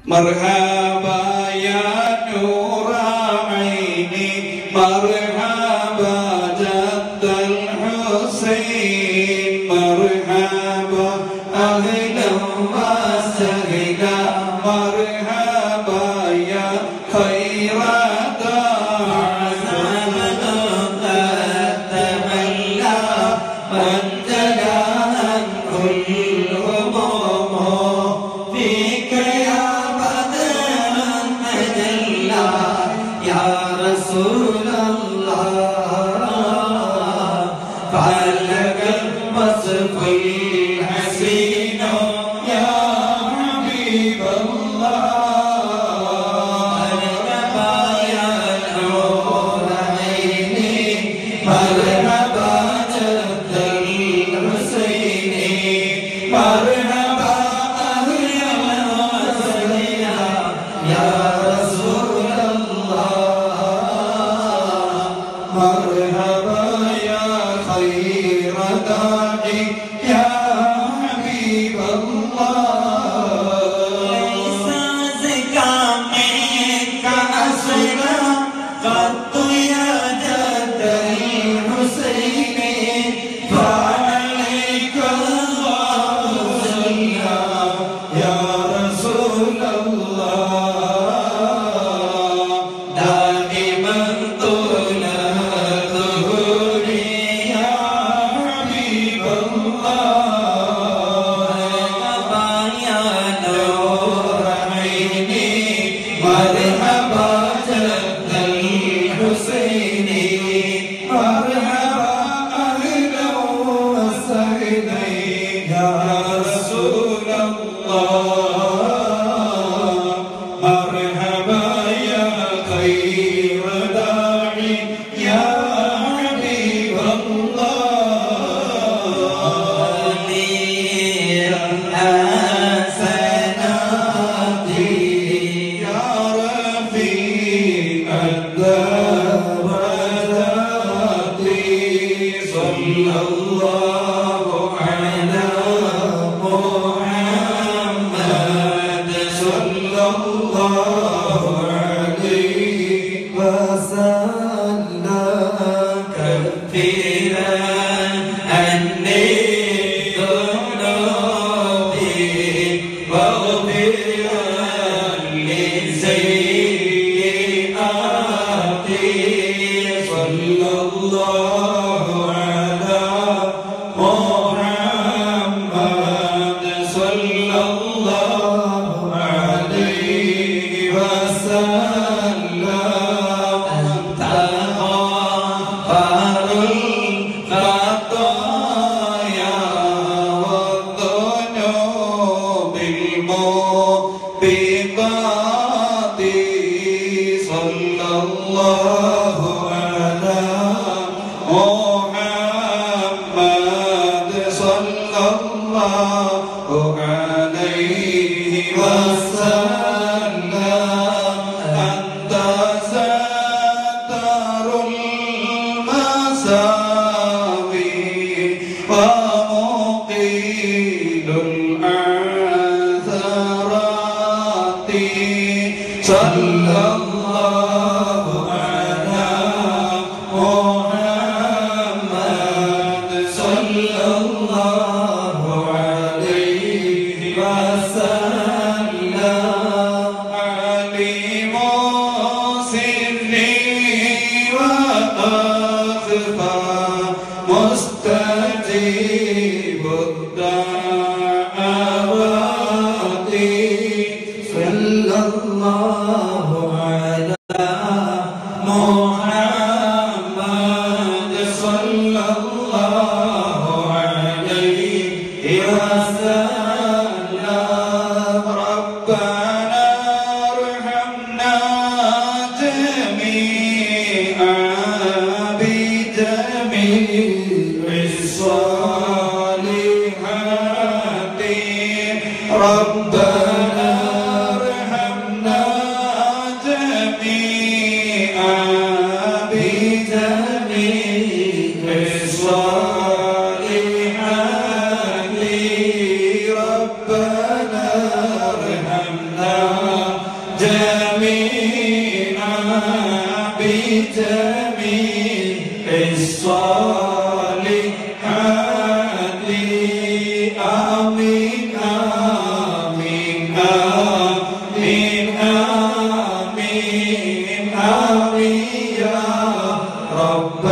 مرحبا يا نور عيني مرحبا جد الحسين مرحبا أهلا وسهلا مرحبا يا خير فيك يا بدر تجلى يا رسول الله فعلك الوصف الحسين يا حبيب الله مرحبا يا نور عيني مرحبا جد الحسين مرحبا أهلا وسهلا يا رسول الله مرحبا يا خير داعي يا حبيب الله ليس زكا منك أصلا قط يا جد الحسين فعليك الله صلى يا رسول الله دائما طول ظهوري يا حبيب الله مرحبا يا نور عيني مرحبا جد الحسين مرحبا أهلا وسهلا يا رسول الله مرحبا يا خير داعي يا حبيب الله يا رفيع الدرجات صلى الله على محمد صلى الله عليه وسلم كثيرا أني ذنوبي واغفرا لسيئاتي صلى الله على محمد صلى الله عليه وسلم أنت غفار الخطايا والذنوب الموبقات صلى الله على محمد صلى الله عليه وسلم أنت ستر المساوي ومقيل الأعثرات صلى الله على محمد صلى الله عليه وسلم عليم سري وأخفى مستجيب الدعوات صلى الله على محمد صلى الله عليه وسلم ربنا ارحمنا جميعا بجميع الصالحات ربنا ارحمنا جميعا بجميع الصالحات ربنا ارحمنا الصالحات آمين آمين آمين آمين آمين يا رب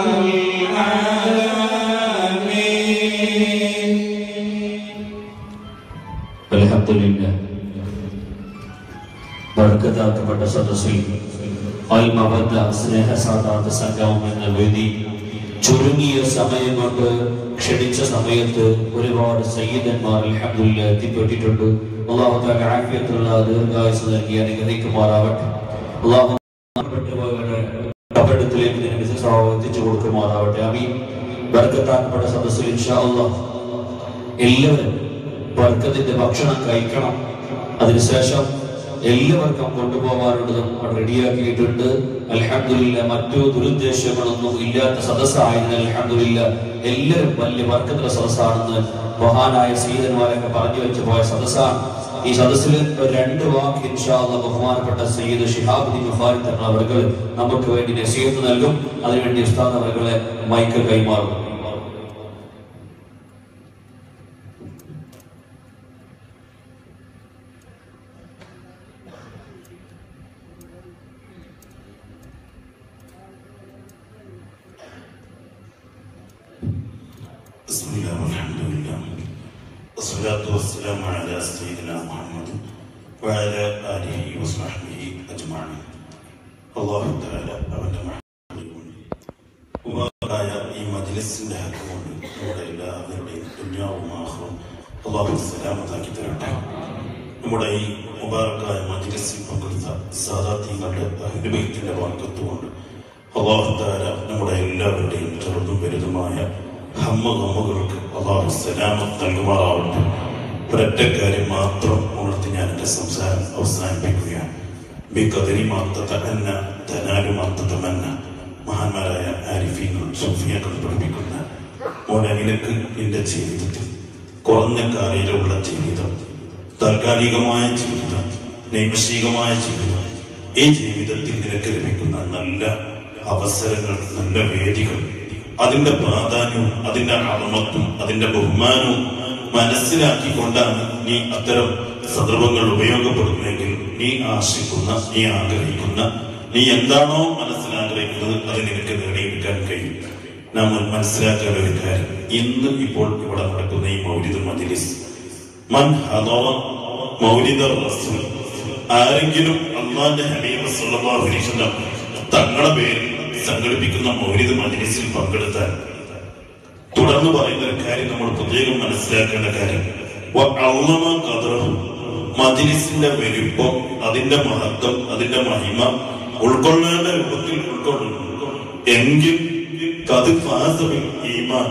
العالمين അൽഹംദുലില്ല ബർക്കത്താക്കപ്പെട്ട സദസ്സിൽ അൽമബദ്ധ സ്നേഹസാദാത്ത സംഗമം എന്ന വേദി ചുരുങ്ങിയ സമയം കൊണ്ട് ക്ഷണിച്ച സമയത്ത് ഒരുപാട് സയ്യിദന്മാർ അൽഹംദുലില്ല എത്തിപ്പെട്ടിട്ടുണ്ട് അള്ളാഹു താല ആഫിയത്തുള്ള ദീർഘായുസ് നൽകി അനുഗ്രഹിക്കുമാറാവട്ടെ അള്ളാഹു പെട്ടുപോയവരുടെ കബടത്തിലേക്ക് നിനക്ക് സഹായം എത്തിച്ചു കൊടുക്കുമാറാവട്ടെ അമീൻ ബർക്കത്താക്കപ്പെട്ട സദസ്സിൽ ഇൻഷാ അള്ളാഹ് എല്ലാവരും വർക്കത്തിന്റെ ഭക്ഷണം കഴിക്കണം അതിനുശേഷം എല്ലാവർക്കും കൊണ്ടുപോകാനുള്ളതും അവിടെ റെഡിയാക്കിയിട്ടുണ്ട് അൽഹംദുലില്ല മറ്റു ദുരുദ്ദേശങ്ങളൊന്നും ഇല്ലാത്ത സദസ്സായതിനാൽ അൽഹംദുലില്ല എല്ലാവരും വലിയ വർക്കത്തിന്റെ സദസ്സാണെന്ന് മഹാനായ സീതന്മാരൊക്കെ പറഞ്ഞു വെച്ച് പോയ സദസ്സാണ് ഈ സദസ്സിൽ ഒരു രണ്ട് വാക്ക് ഇൻഷാല്ല ബഹുമാനപ്പെട്ട സയ്യിദ് ഷിഹാബുദ്ദീൻ മുഫാരി തങ്ങൾ അവർ നമുക്ക് വേണ്ടി നസീഹത്ത് നൽകും അതിനുവേണ്ടി ഉസ്താദ് അവരുടെ മൈക്ക് കൈമാറും بسم الله والحمد لله والصلاة والسلام على سيدنا محمد وعلى آله وصحبه أجمعين الله تعالى അവന്റെ മുബാറക്കായ ഈ മജ്ലിസിന്റെ ഹക്കുകൊണ്ട് നമ്മുടെ എല്ലാവരുടെയും ദുന്യാവും ആഹ്റും അള്ളാഹു സലാമത്താക്കി തരട്ടെ നമ്മുടെ ഈ മുബാറക്കായ മജ്ലിസിൽ പങ്കെടുത്ത സാദാത്യങ്ങളുടെ അഹിബൈത്തിന്റെ വർക്കത്തുകൊണ്ട് അള്ളാഹു താല നമ്മുടെ എല്ലാവരുടെയും ചെറുതും വലുതുമായ ഹമ്മ ഹമ്മകൾക്ക് അള്ളാഹു സലാമത്ത് നൽകുമാറാവട്ടെ ഒരൊറ്റ കാര്യം മാത്രം ഉണർത്തി ഞാൻ എൻ്റെ സംസാരം അവസാനിപ്പിക്കുകയാണ് ബിക്കതിരി മാത്രത്തെ അന്ന ധനാലു മാത്രത്തെ മന്ന മഹാന്മാരായ ആരിഫീങ്ങൾ സൂഫിയകൾ പഠിപ്പിക്കുന്ന മോനെ നിനക്ക് നിന്റെ ജീവിതത്തിൽ കുറഞ്ഞ കാലയിലുള്ള ജീവിതം താൽക്കാലികമായ ജീവിതം നൈമിഷികമായ ജീവിതം ഈ ജീവിതത്തിൽ നിനക്ക് ലഭിക്കുന്ന നല്ല അവസരങ്ങൾ നല്ല വേദികൾ അതിന്റെ പ്രാധാന്യവും അതിന്റെ അളമത്തും അതിന്റെ ബഹുമാനവും മനസ്സിലാക്കിക്കൊണ്ടാണ് നീ അത്തരം സന്ദർഭങ്ങൾ ഉപയോഗപ്പെടുന്നതെങ്കിൽ നീ ആശിക്കുന്ന നീ ആഗ്രഹിക്കുന്ന നീ എന്താണോ മനസ്സിലാഗ്രഹിക്കുന്നത് അത് നിനക്ക് നേടിയെടുക്കാൻ കഴിയും നാം മനസ്സിലാക്കേണ്ട ഒരു കാര്യം ഇന്ന് ഇപ്പോൾ ഇവിടെ നടക്കുന്ന ഈ മൗലിദ് മജ്ലിസ് മൻ ഹദറ മൗലിദ റസൂൽ ആരെങ്കിലും അള്ളാന്റെ ഹബീബ് സല്ലല്ലാഹു അലൈഹി വസല്ലം തങ്ങളുടെ പേരിൽ സംഘടിപ്പിക്കുന്ന മൗലിദ് മജ്ലിസിൽ പങ്കെടുത്താൽ തുടർന്ന് പറയുന്ന ഒരു കാര്യം നമ്മൾ പ്രത്യേകം മനസ്സിലാക്കേണ്ട കാര്യം വഅള്ളമ ഖദ്റഹു. മജ്ലിസിന്റെ വലിപ്പം അതിന്റെ മഹത്വം അതിന്റെ മഹിമ ഉൾക്കൊള്ളേണ്ട രൂപത്തിൽ ഉൾക്കൊള്ളുന്നു എങ്കിൽ കത് ഫാസബിൽ ഈമാൻ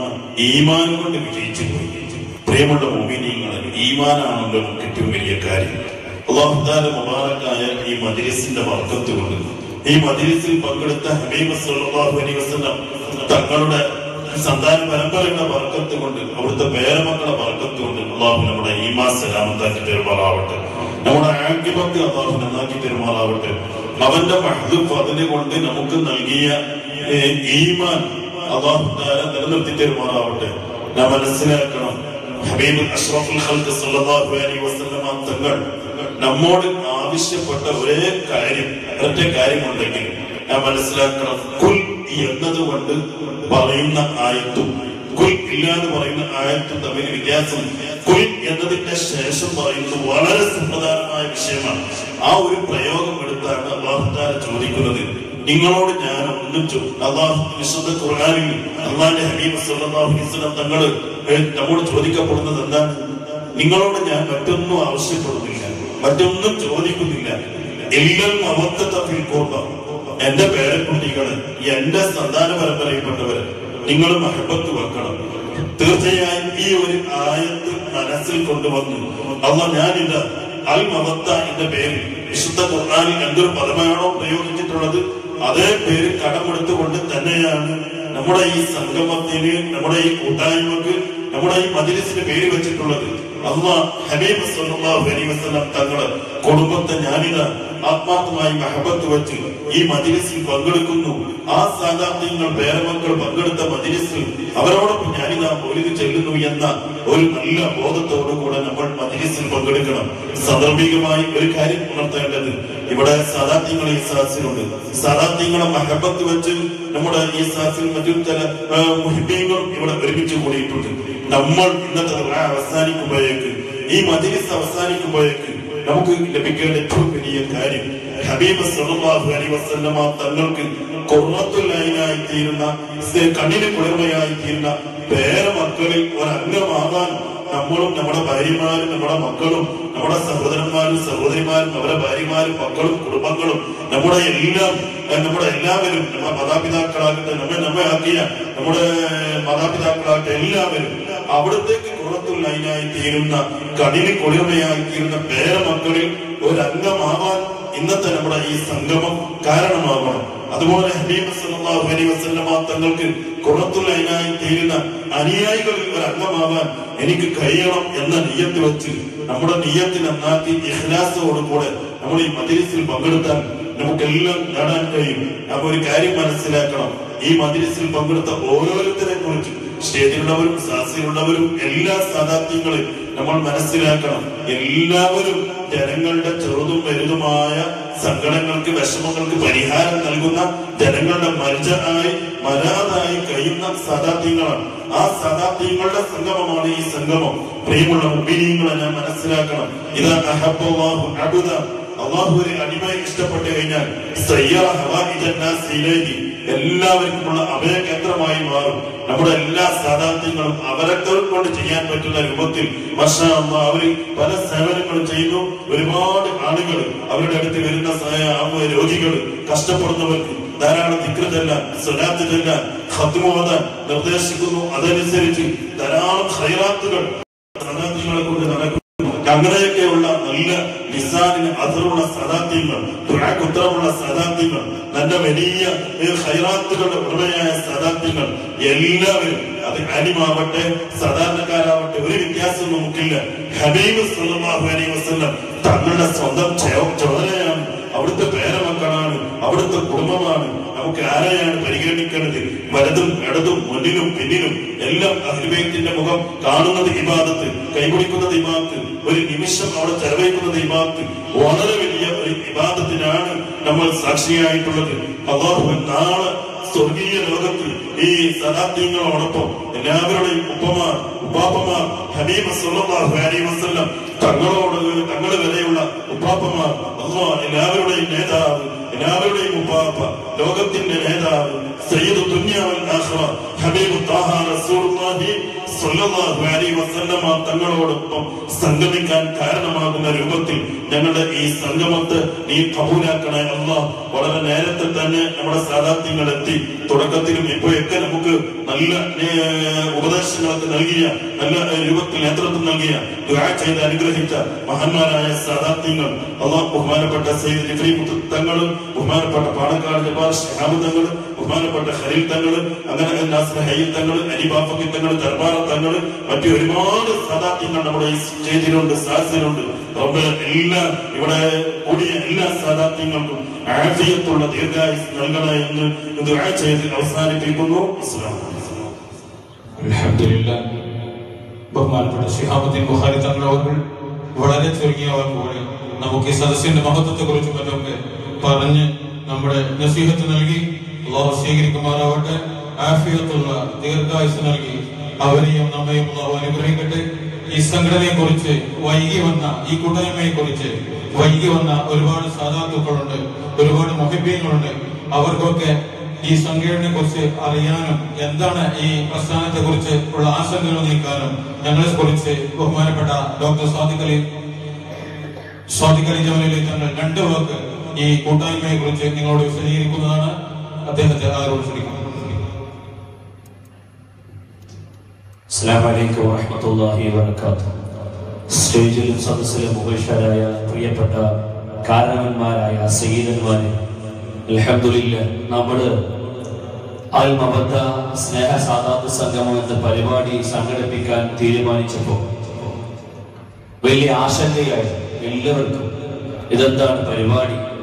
ഈമാൻ കൊണ്ട് വിജയിച്ചു പോയി പ്രിയമുള്ള മോമിനിയങ്ങൾ ഈമാനാണല്ലോ നമുക്ക് ഏറ്റവും വലിയ കാര്യം അള്ളാഹുദാല മുബാറക്കായ ഈ മജ്ലിസിന്റെ വർക്കത്ത് കൊണ്ട് ഈ മജ്ലിസിൽ പങ്കെടുത്ത ഹബീബ് സല്ലല്ലാഹു അലൈഹി വസല്ലം തങ്ങളുടെ സന്താന പരമ്പരയുടെ വർക്കത്ത് കൊണ്ട് അവിടുത്തെ പേരമക്കളുടെ വർക്കത്ത് കൊണ്ട് അള്ളാഹു നമ്മുടെ ഈമാ സലാമത്താക്കി പെരുമാറാവട്ടെ നമ്മുടെ ആങ്കിപത്ത് അള്ളാഹു നന്നാക്കി പെരുമാറാവട്ടെ അവന്റെ മഹ്ദുഫ് അതിനെ കൊണ്ട് നമുക്ക് നൽകിയ ഏ, ഈമാൻ അള്ളാഹു താല നിലനിർത്തി പെരുമാറാവട്ടെ നാം മനസ്സിലാക്കണം ഹബീബ് അഷ്റഫുൽ ഖൽഖ് സല്ലല്ലാഹു അലൈഹി വസല്ലമ തങ്ങൾ നമ്മോട് ആവശ്യപ്പെട്ട ഒരേ കാര്യം ഒറ്റ കാര്യമുണ്ടെങ്കിൽ നാം മനസ്സിലാക്കണം കുൽ എന്നതുകൊണ്ട് പറയുന്ന ആയത്തും കുൽ ഇല്ലാതെ പറയുന്ന ആയത്തും തമ്മിൽ വ്യത്യാസം കുൽ എന്നതിന്റെ ശേഷം പറയുന്നത് വളരെ സുപ്രധാനമായ വിഷയമാണ് ആ ഒരു പ്രയോഗം എടുത്താണ് അള്ളാഹുദാല ചോദിക്കുന്നത് നിങ്ങളോട് ഞാൻ ഒന്നും ചോ അള്ളാഹു വിശുദ്ധ ഖുർആനിൽ അള്ളാഹിന്റെ ഹബീബ് സല്ലല്ലാഹു അലൈഹി വസല്ലം തങ്ങൾ നമ്മോട് ചോദിക്കപ്പെടുന്നത് എന്താണ് നിങ്ങളോട് ഞാൻ മറ്റൊന്നും ആവശ്യപ്പെടുന്നില്ല മറ്റൊന്നും ചോദിക്കുന്നില്ല എല്ലാം അവത്തത്തിൽ കോർപ്പ എന്റെ പേരക്കുട്ടികള് എന്റെ സന്താന പരമ്പരയിൽപ്പെട്ടവര് നിങ്ങൾ മഹബത്ത് വെക്കണം തീർച്ചയായും ഈ ഒരു ആയത്ത് മനസ്സിൽ കൊണ്ടുവന്നു അല്ല ഞാനിത് അൽ മവത്ത എന്ന പേര് വിശുദ്ധ ഖുർആനിൽ എന്തൊരു പദമാണോ പ്രയോഗിച്ചിട്ടുള്ളത് അതേ പേര് കടമെടുത്തുകൊണ്ട് തന്നെയാണ് നമ്മുടെ ഈ സംഗമത്തിന് നമ്മുടെ ഈ കൂട്ടായ്മക്ക് നമ്മുടെ ഈ മജിലിസിന് പേര് വെച്ചിട്ടുള്ളത് അല്ല ഹബീബ് സല്ലല്ലാഹു അലൈഹി വസല്ലം തങ്ങള് കുടുംബത്തെ ഞാനിതാ ആത്മാർത്ഥമായി മഹബത്ത് വെച്ച് ഈ മജിലിസിൽ പങ്കെടുക്കുന്നു ആ സാധാർത്ഥ്യങ്ങൾ പേരമക്കൾ പങ്കെടുത്ത മജിലിസിൽ അവരോടൊപ്പം ഞാനിതാ മൗലിക ചെല്ലുന്നു എന്ന ഒരു നല്ല ബോധത്തോടുകൂടെ നമ്മൾ മജിലിസിൽ പങ്കെടുക്കണം സാന്ദർഭികമായി ഒരു കാര്യം ഉണർത്തേണ്ടത് ഇവിടെ സാധാർത്ഥ്യങ്ങൾ ഈ സാഹസിലുണ്ട് സാധാർത്ഥ്യങ്ങളെ മഹബത്ത് വെച്ച് നമ്മുടെ ഈ സാഹസിൽ മറ്റു ചില ആ, മുഹിബീങ്ങളും ഇവിടെ ഒരുമിച്ച് കൂടിയിട്ടുണ്ട് നമ്മൾ ഇന്നത്തെ ദുആ അവസാനിക്കുമ്പോഴേക്ക് ഈ മജിലിസ് അവസാനിക്കുമ്പോഴേക്ക് നമുക്ക് ലഭിക്കേണ്ട ഏറ്റവും വലിയ കാര്യം ഹബീബ് സല്ലല്ലാഹു അലൈഹി വസല്ലമ തങ്ങൾക്ക് ഖുർറത്തുല്ലൈനായി തീരുന്ന സ് കണ്ണിന് കുളിർമയായി തീരുന്ന പേരമക്കളിൽ ഒരംഗമാകാൻ നമ്മളും നമ്മുടെ ഭാര്യമാരും നമ്മുടെ മക്കളും നമ്മുടെ സഹോദരന്മാരും സഹോദരിമാരും അവരുടെ ഭാര്യമാരും മക്കളും കുടുംബങ്ങളും നമ്മുടെ എല്ലാം ഏഹ്, നമ്മുടെ എല്ലാവരും നമ്മുടെ മാതാപിതാക്കളാകട്ടെ നമ്മെ നമ്മെ ആക്കിയ നമ്മുടെ മാതാപിതാക്കളാകട്ടെ എല്ലാവരും അവിടത്തേക്ക് കുറത്തുള്ളതിനായി തീരുന്ന കടിന് കുളിർമയായി തീരുന്ന പേരമക്കളിൽ ഒരംഗമാവാൻ ഇന്നത്തെ നമ്മുടെ ഈ സംഗമം കാരണമാകണം അതുപോലെ ഹബീബ് സല്ലല്ലാഹു അലൈഹി വസല്ലമ തങ്ങൾക്ക് കുറത്തുള്ളതിനായി തീരുന്ന അനുയായികളിൽ ഒരു അംഗമാവാൻ എനിക്ക് കഴിയണം എന്ന നിയത്ത് വെച്ച് നമ്മുടെ നിയത്ത് നന്നാക്കി ഇഖ്ലാസോടുകൂടെ നമ്മൾ ഈ മജിലിസിൽ പങ്കെടുത്താൽ നമുക്കെല്ലാം നേടാൻ കഴിയും അപ്പൊ ഒരു കാര്യം മനസ്സിലാക്കണം ഈ മജിലിസിൽ പങ്കെടുത്ത ഓരോരുത്തരെ കുറിച്ച് സ്റ്റേജിലുള്ളവരും സാസിലുള്ളവരും എല്ലാ സാധാത്യങ്ങളും നമ്മൾ മനസ്സിലാക്കണം എല്ലാവരും ജനങ്ങളുടെ ചെറുതും വലുതുമായ സങ്കടങ്ങൾക്ക് വിഷമങ്ങൾക്ക് പരിഹാരം നൽകുന്ന ജനങ്ങളുടെ മർജായി മരാതായി കഴിയുന്ന സദാത്യങ്ങളാണ് ആ സദാത്യങ്ങളുടെ സംഗമമാണ് ഈ സംഗമം പ്രിയമുള്ള മുബിനീങ്ങളെ ഞാൻ മനസ്സിലാക്കണം ഇതാ അഹബ്ബല്ലാഹു അബ്ദ അള്ളാഹു ഒരു അടിമയെ ഇഷ്ടപ്പെട്ടു കഴിഞ്ഞാൽ സയ്യറ ഹവാഇജൻ നാസ് ഇലൈഹി എല്ലാവർക്കുമുള്ള അഭയകേന്ദ്രമായി മാറും നമ്മുടെ എല്ലാ സാധാർത്ഥ്യങ്ങളും അവരെ കൊണ്ട് ചെയ്യാൻ പറ്റുന്ന രൂപത്തിൽ മാഷാ അല്ലാഹ് അവര് പല സേവനങ്ങളും ചെയ്യുന്നു ഒരുപാട് ആളുകൾ അവരുടെ അടുത്ത് വരുന്ന സഹായ- ആ രോഗികൾ കഷ്ടപ്പെടുന്നവർക്ക് ധാരാളം ദിക്രതല്ല സ്വലാത്തില്ല ഹത്തുമോദാൻ നിർദ്ദേശിക്കുന്നു അതനുസരിച്ച് ധാരാളം ഹൈറാത്തുകൾ സദാത്യങ്ങളെ കൊണ്ട് നടക്കുന്നു അങ്ങനെയൊക്കെയുള്ള നല്ല ലിസാനിന് അതിറുള്ള സദാത്യങ്ങൾ ദുആക്ക് ഉത്തരമുള്ള സദാത്യങ്ങൾ നല്ല വലിയ ഏഹ്, ഖൈറാത്തുകളുടെ ഉടമയായ സദാത്യങ്ങൾ എല്ലാവരും അത് അലിമാവട്ടെ സാധാരണക്കാരാവട്ടെ ഒരു വ്യത്യാസം നമുക്കില്ല ഹബീബ് സല്ലല്ലാഹു അലൈഹി വസല്ലം തങ്ങളുടെ സ്വന്തം ചോ- ചോരയാണ് അവിടുത്തെ പേരമക്കളാണ് അവിടുത്തെ കുടുംബമാണ് നമുക്ക് ആരെയാണ് പരിഗണിക്കേണ്ടത് വലതും ഇടതും മുന്നിലും പിന്നിലും എല്ലാം അഹിബേത്തിന്റെ മുഖം കാണുന്നത് ഇബാദത്ത് കൈപിടിക്കുന്നത് ഇബാദത്ത് ഒരു നിമിഷം അവിടെ ചെലവഴിക്കുന്നത് ഇബാദത്ത് വളരെ വലിയ ഒരു ഇബാദത്തിനാണ് നമ്മൾ സാക്ഷിയായിട്ടുള്ളത് അള്ളാഹു നാളെ സ്വർഗീയ ലോകത്ത് ഈ സദാത്യങ്ങളോടൊപ്പം എല്ലാവരുടെയും ഉപ്പമാർ ഉപ്പാപ്പമാർ ഹബീബ് സല്ലല്ലാഹു അലൈഹി വസല്ലം തങ്ങളോട് തങ്ങൾ വരെയുള്ള ഉപ്പാപ്പമാർ അള്ളാഹ് എല്ലാവരുടെയും നേതാവ് എല്ലാവരുടെയും ഉപ്പാപ്പ ലോകത്തിന്റെ നേതാവ് സയ്യിദ് ദുനിയാവൽ ആഖിറ ഹബീബ് താഹ റസൂലുള്ളാഹി സ്വല്ലല്ലാഹു അലൈഹി വസല്ലമ തങ്ങളോടൊപ്പം സംഗമിക്കാൻ കാരണമാകുന്ന രൂപത്തിൽ ഞങ്ങളുടെ ഈ സംഗമത്തെ നീ കബൂലാക്കണേ അല്ലാഹ് വളരെ നേരത്തെ തന്നെ നമ്മുടെ സാധാത്യങ്ങൾ എത്തി തുടക്കത്തിലും ഇപ്പോഴൊക്കെ നമുക്ക് നല്ല ഏഹ്, ഉപദേശങ്ങളൊക്കെ നൽകിയ നല്ല ഏഹ്, രൂപത്തിൽ നേതൃത്വം നൽകിയ ദുആ ചെയ്ത് അനുഗ്രഹിച്ച മഹാന്മാരായ സാധാത്യങ്ങൾ അള്ളാഹ് ബഹുമാനപ്പെട്ട സയ്യിദ് ജിഫ്രി മുത്ത് തങ്ങളും ബഹുമാനപ്പെട്ട പാണക്കാട് ജബാർ ഷിഹാബ് തങ്ങൾ ബഹുമാനപ്പെട്ട ഖലീൽ തങ്ങൾ അങ്ങനെ നാസിർ ഹയ്യിൽ തങ്ങൾ അലിബാഫക്കി തങ്ങൾ ദർബാർ തങ്ങൾ മറ്റു ഒരുപാട് സാധാത്യങ്ങൾ നമ്മുടെ ഈ സ്റ്റേജിലുണ്ട് സാസിലുണ്ട് റബ്ബ് എല്ലാ ഇവിടെ കൂടിയ എല്ലാ സാധാത്യങ്ങൾക്കും ആഫിയത്തുള്ള ദീർഘായുസ് നൽകണേ എന്ന് ദുആ ചെയ്ത് അവസാനിപ്പിക്കുന്നു അസ്സലാമു അലൈക്കും അൽഹംദുലില്ലാ. ബഹുമാനപ്പെട്ട ഷിഹാബുദ്ദീൻ ബുഖാരി തങ്ങൾ അവർ വളരെ ചുരുങ്ങിയ വാക്കുകളിൽ നമുക്ക് ഈ സദസ്സിന്റെ മഹത്വത്തെ കുറിച്ചും മറ്റൊക്കെ പറഞ്ഞ് നമ്മുടെ നസീഹത്ത് നൽകി അള്ളാഹു സ്വീകരിക്കുമാറാവട്ടെ ആഫിയത്തുള്ള ദീർഘായുസ് നൽകി അവരെയും നമ്മയും അള്ളാഹു അനുഗ്രഹിക്കട്ടെ ഈ സംഘടനയെ കുറിച്ച് വൈകി വന്ന ഈ കൂട്ടായ്മയെ കുറിച്ച് വൈകി വന്ന ഒരുപാട് സാധാത്തുക്കളുണ്ട് ഒരുപാട് മൊഹിബ്യങ്ങളുണ്ട് അവർക്കൊക്കെ ഈ സംഘടനയെ കുറിച്ച് അറിയാനും എന്താണ് ഈ പ്രസ്ഥാനത്തെ കുറിച്ച് ഉള്ള ആശങ്കകൾ നീക്കാനും ഞങ്ങളെ കുറിച്ച് ബഹുമാനപ്പെട്ട ഡോക്ടർ സ്വാദിഖ് അലി സ്വാദിഖ് അലി ജമലി തങ്ങൾ രണ്ട് വാക്ക് ഈ കൂട്ടായ്മയെ കുറിച്ച് നിങ്ങളോട് വിശദീകരിക്കുന്നതാണ് അദ്ദേഹത്തെ ആരോട് ക്ഷണിക്കുന്നു അസ്സലാമു അലൈക്കും വറഹ്മത്തുള്ളാഹി വബറകാതുഹു സ്റ്റേജിലും സദസ്സിലും മുഖേഷരായ പ്രിയപ്പെട്ട കാരണവന്മാരായ സയ്യിദന്മാരെ അൽഹംദുലില്ല നമ്മള് അൽ മബദ്ദ സ്നേഹ സാദാത്ത് സംഗമം എന്ന പരിപാടി സംഘടിപ്പിക്കാൻ തീരുമാനിച്ചപ്പോൾ വലിയ ആശങ്കയായി എല്ലാവർക്കും ഇതെന്താണ് പരിപാടി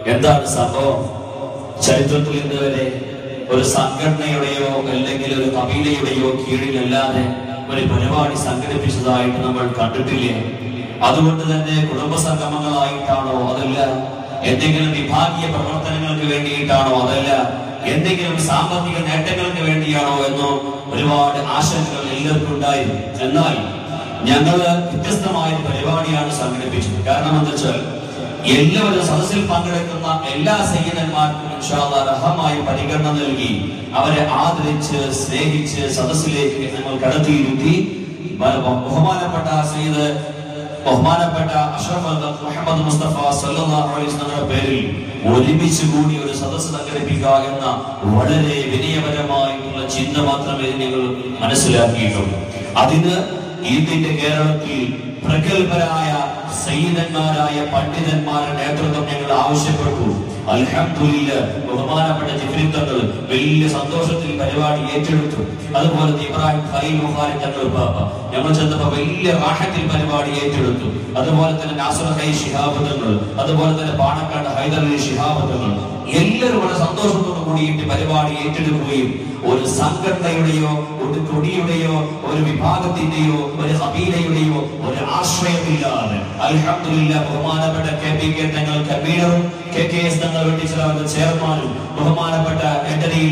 എന്താണ് സംഭവം ചരിത്രത്തിൽ ഇന്നുവരെ ഒരു സംഘടനയുടെയോ അല്ലെങ്കിൽ ഒരു കബീലയുടെയോ കീഴിലല്ലാതെ ഒരു പരിപാടി സംഘടിപ്പിച്ചതായിട്ട് നമ്മൾ കണ്ടിട്ടില്ല അതുകൊണ്ട് തന്നെ കുടുംബ സംഗമങ്ങളായിട്ടാണോ അതല്ല എന്തെങ്കിലും വിഭാഗീയ പ്രവർത്തനങ്ങൾക്ക് വേണ്ടിയിട്ടാണോ അതല്ല എന്തെങ്കിലും സാമ്പത്തിക നേട്ടങ്ങൾക്ക് വേണ്ടിയാണോ എന്നോ ഒരുപാട് ആശങ്കകൾ എല്ലാവർക്കും ഉണ്ടായിരുന്നു എന്നാൽ ഞങ്ങള് വ്യത്യസ്തമായ ഒരു പരിപാടിയാണ് സംഘടിപ്പിച്ചത് കാരണം എന്താ വെച്ചാൽ എല്ലാവരും സദസ്സിൽ പങ്കെടുക്കുന്ന എല്ലാ സയ്യിദന്മാർക്കും ഇൻഷാല്ലാ അർഹമായ പരിഗണന നൽകി അവരെ ആദരിച്ച് സ്നേഹിച്ച് സദസ്സിലേക്ക് ഞങ്ങൾ കടത്തിയിരുത്തി ബ- ബഹുമാനപ്പെട്ട സയ്യിദ് ബഹുമാനപ്പെട്ട അഷ്റഫ് അൽ മുഹമ്മദ് മുസ്തഫ സല്ലല്ലാഹു അലൈഹി വസല്ലമയുടെ പേരിൽ ഒരുമിച്ച് കൂടി ഒരു സദസ്സ് സംഘടിപ്പിക്കുക എന്ന വളരെ വിനയപരമായിട്ടുള്ള ചിന്ത മാത്രമേ ഞങ്ങൾ മനസ്സിലാക്കിയിട്ടുള്ളൂ അതിന് ഇന്ത്യന്റെ കേരളത്തിൽ പ്രഗത്ഭരായ സയ്യിദന്മാരായ പണ്ഡിതന്മാരുടെ നേതൃത്വം ഞങ്ങൾ ആവശ്യപ്പെട്ടു അൽഹംദുലില്ല ബഹുമാനപ്പെട്ട ജിബ്രീൽ തങ്ങൾ വലിയ സന്തോഷത്തിൽ പരിപാടി ഏറ്റെടുത്തു അതുപോലെ തന്നെ ഇബ്രാഹിം ഖലീൽ ബുഖാരി തങ്ങൾ പാപ്പ ഞങ്ങൾ ചെന്നപ്പോ വലിയ റാഹത്തിൽ പരിപാടി ഏറ്റെടുത്തു അതുപോലെ തന്നെ നാസർ ഹൈ ശിഹാബ് തങ്ങൾ അതുപോലെ തന്നെ പാണക്കാട് ഹൈദർ അലി ശിഹാബ് തങ്ങൾ എല്ലാവരും വളരെ സന്തോഷത്തോടു കൂടിയിട്ട് പരിപാടി ഏറ്റെടുക്കുകയും ഒരു സംഘടനയുടെയോ ഒരു കൊടിയുടെയോ ഒരു വിഭാഗത്തിന്റെയോ ഒരു കബീലയുടെയോ ഒരു ആശ്രയമില്ലാതെ അൽഹംദുലില്ല ബഹുമാനപ്പെട്ട കെ പി കെ തങ്ങൾ കൺവീനറും കെ കെ എസ് തങ്ങൾ വെട്ടിച്ചിറവന്റെ ചെയർമാനും ബഹുമാനപ്പെട്ട എടരിയിൽ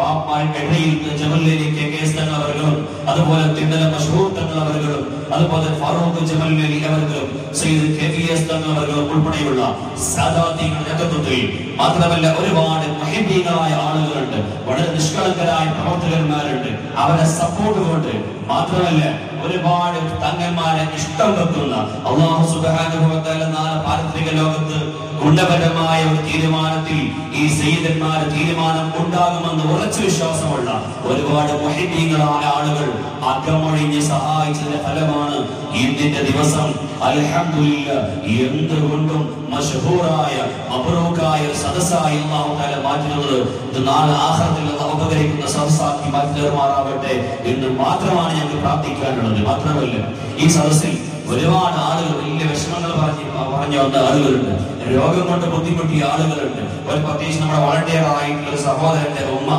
എടരിയിൽ Jamalleri K K S Thangal അവർകളും അതുപോലെ തിണ്ടല മഷഹൂർ തങ്ങൾ അവർകളും അതുപോലെ ഫാറൂഖ് ജമല്ലേരി അവർകളും Sayyid K P S Thangal അവർകളും ഉൾപ്പെടെയുള്ള സാദാത്യങ്ങളുടെ നേതൃത്വത്തിൽ മാത്രമല്ല ഒരുപാട് മഹിമീകളായ ആളുകളുണ്ട് വളരെ നിഷ്കളങ്കരായ പ്രവർത്തകന്മാരുണ്ട് അവരെ സപ്പോർട്ട് കൊണ്ട് മാത്രമല്ല ഒരുപാട് തങ്ങന്മാരെ ഇഷ്ടം വെക്കുന്ന അള്ളാഹു സുബ്ഹാനഹു വ തആല നാളെ പാരത്രിക ലോകത്ത് ഗുണപരമായ ഒരു തീരുമാനത്തിൽ ഈ സയ്യിദന്മാരെ തീരുമാനം ഉണ്ടാകുമെന്ന് ഉറച്ച വിശ്വാസമുള്ള ഒരുപാട് മഹിമീകളായ ആളുകൾ അകമൊഴിഞ്ഞ് സഹായിച്ചതിന്റെ ഫലമാണ് ഇന്നിന്റെ ദിവസം അൽഹംദുലില്ല എന്തുകൊണ്ടും മഷഹൂറായ മബ്റൂക്കായ ഒരു സദസ്സായി അല്ലാഹു തആല മാറ്റുന്നത് ഇത് നാളെ ആഖിറത്തിൽ അല്ലാഹു ഉപകരിക്കുന്ന സദസ്സാക്കി മാറ്റി തരുമാറാവട്ടെ എന്ന് മാത്രമാണ് ഞങ്ങൾ പ്രാർത്ഥിക്കാനുള്ളത് മാത്രമല്ല ഈ സദസ്സിൽ ഒരുപാട് ആളുകൾ വലിയ വിഷമങ്ങൾ പറഞ്ഞ് പറഞ്ഞു വന്ന ആളുകളുണ്ട് രോഗം കൊണ്ട് ബുദ്ധിമുട്ടിയ ആളുകളുണ്ട് ഒരു പ്രത്യേകിച്ച് നമ്മുടെ വളണ്ടിയർ ആയിട്ടുള്ള ഒരു സഹോദരന്റെ ഉമ്മ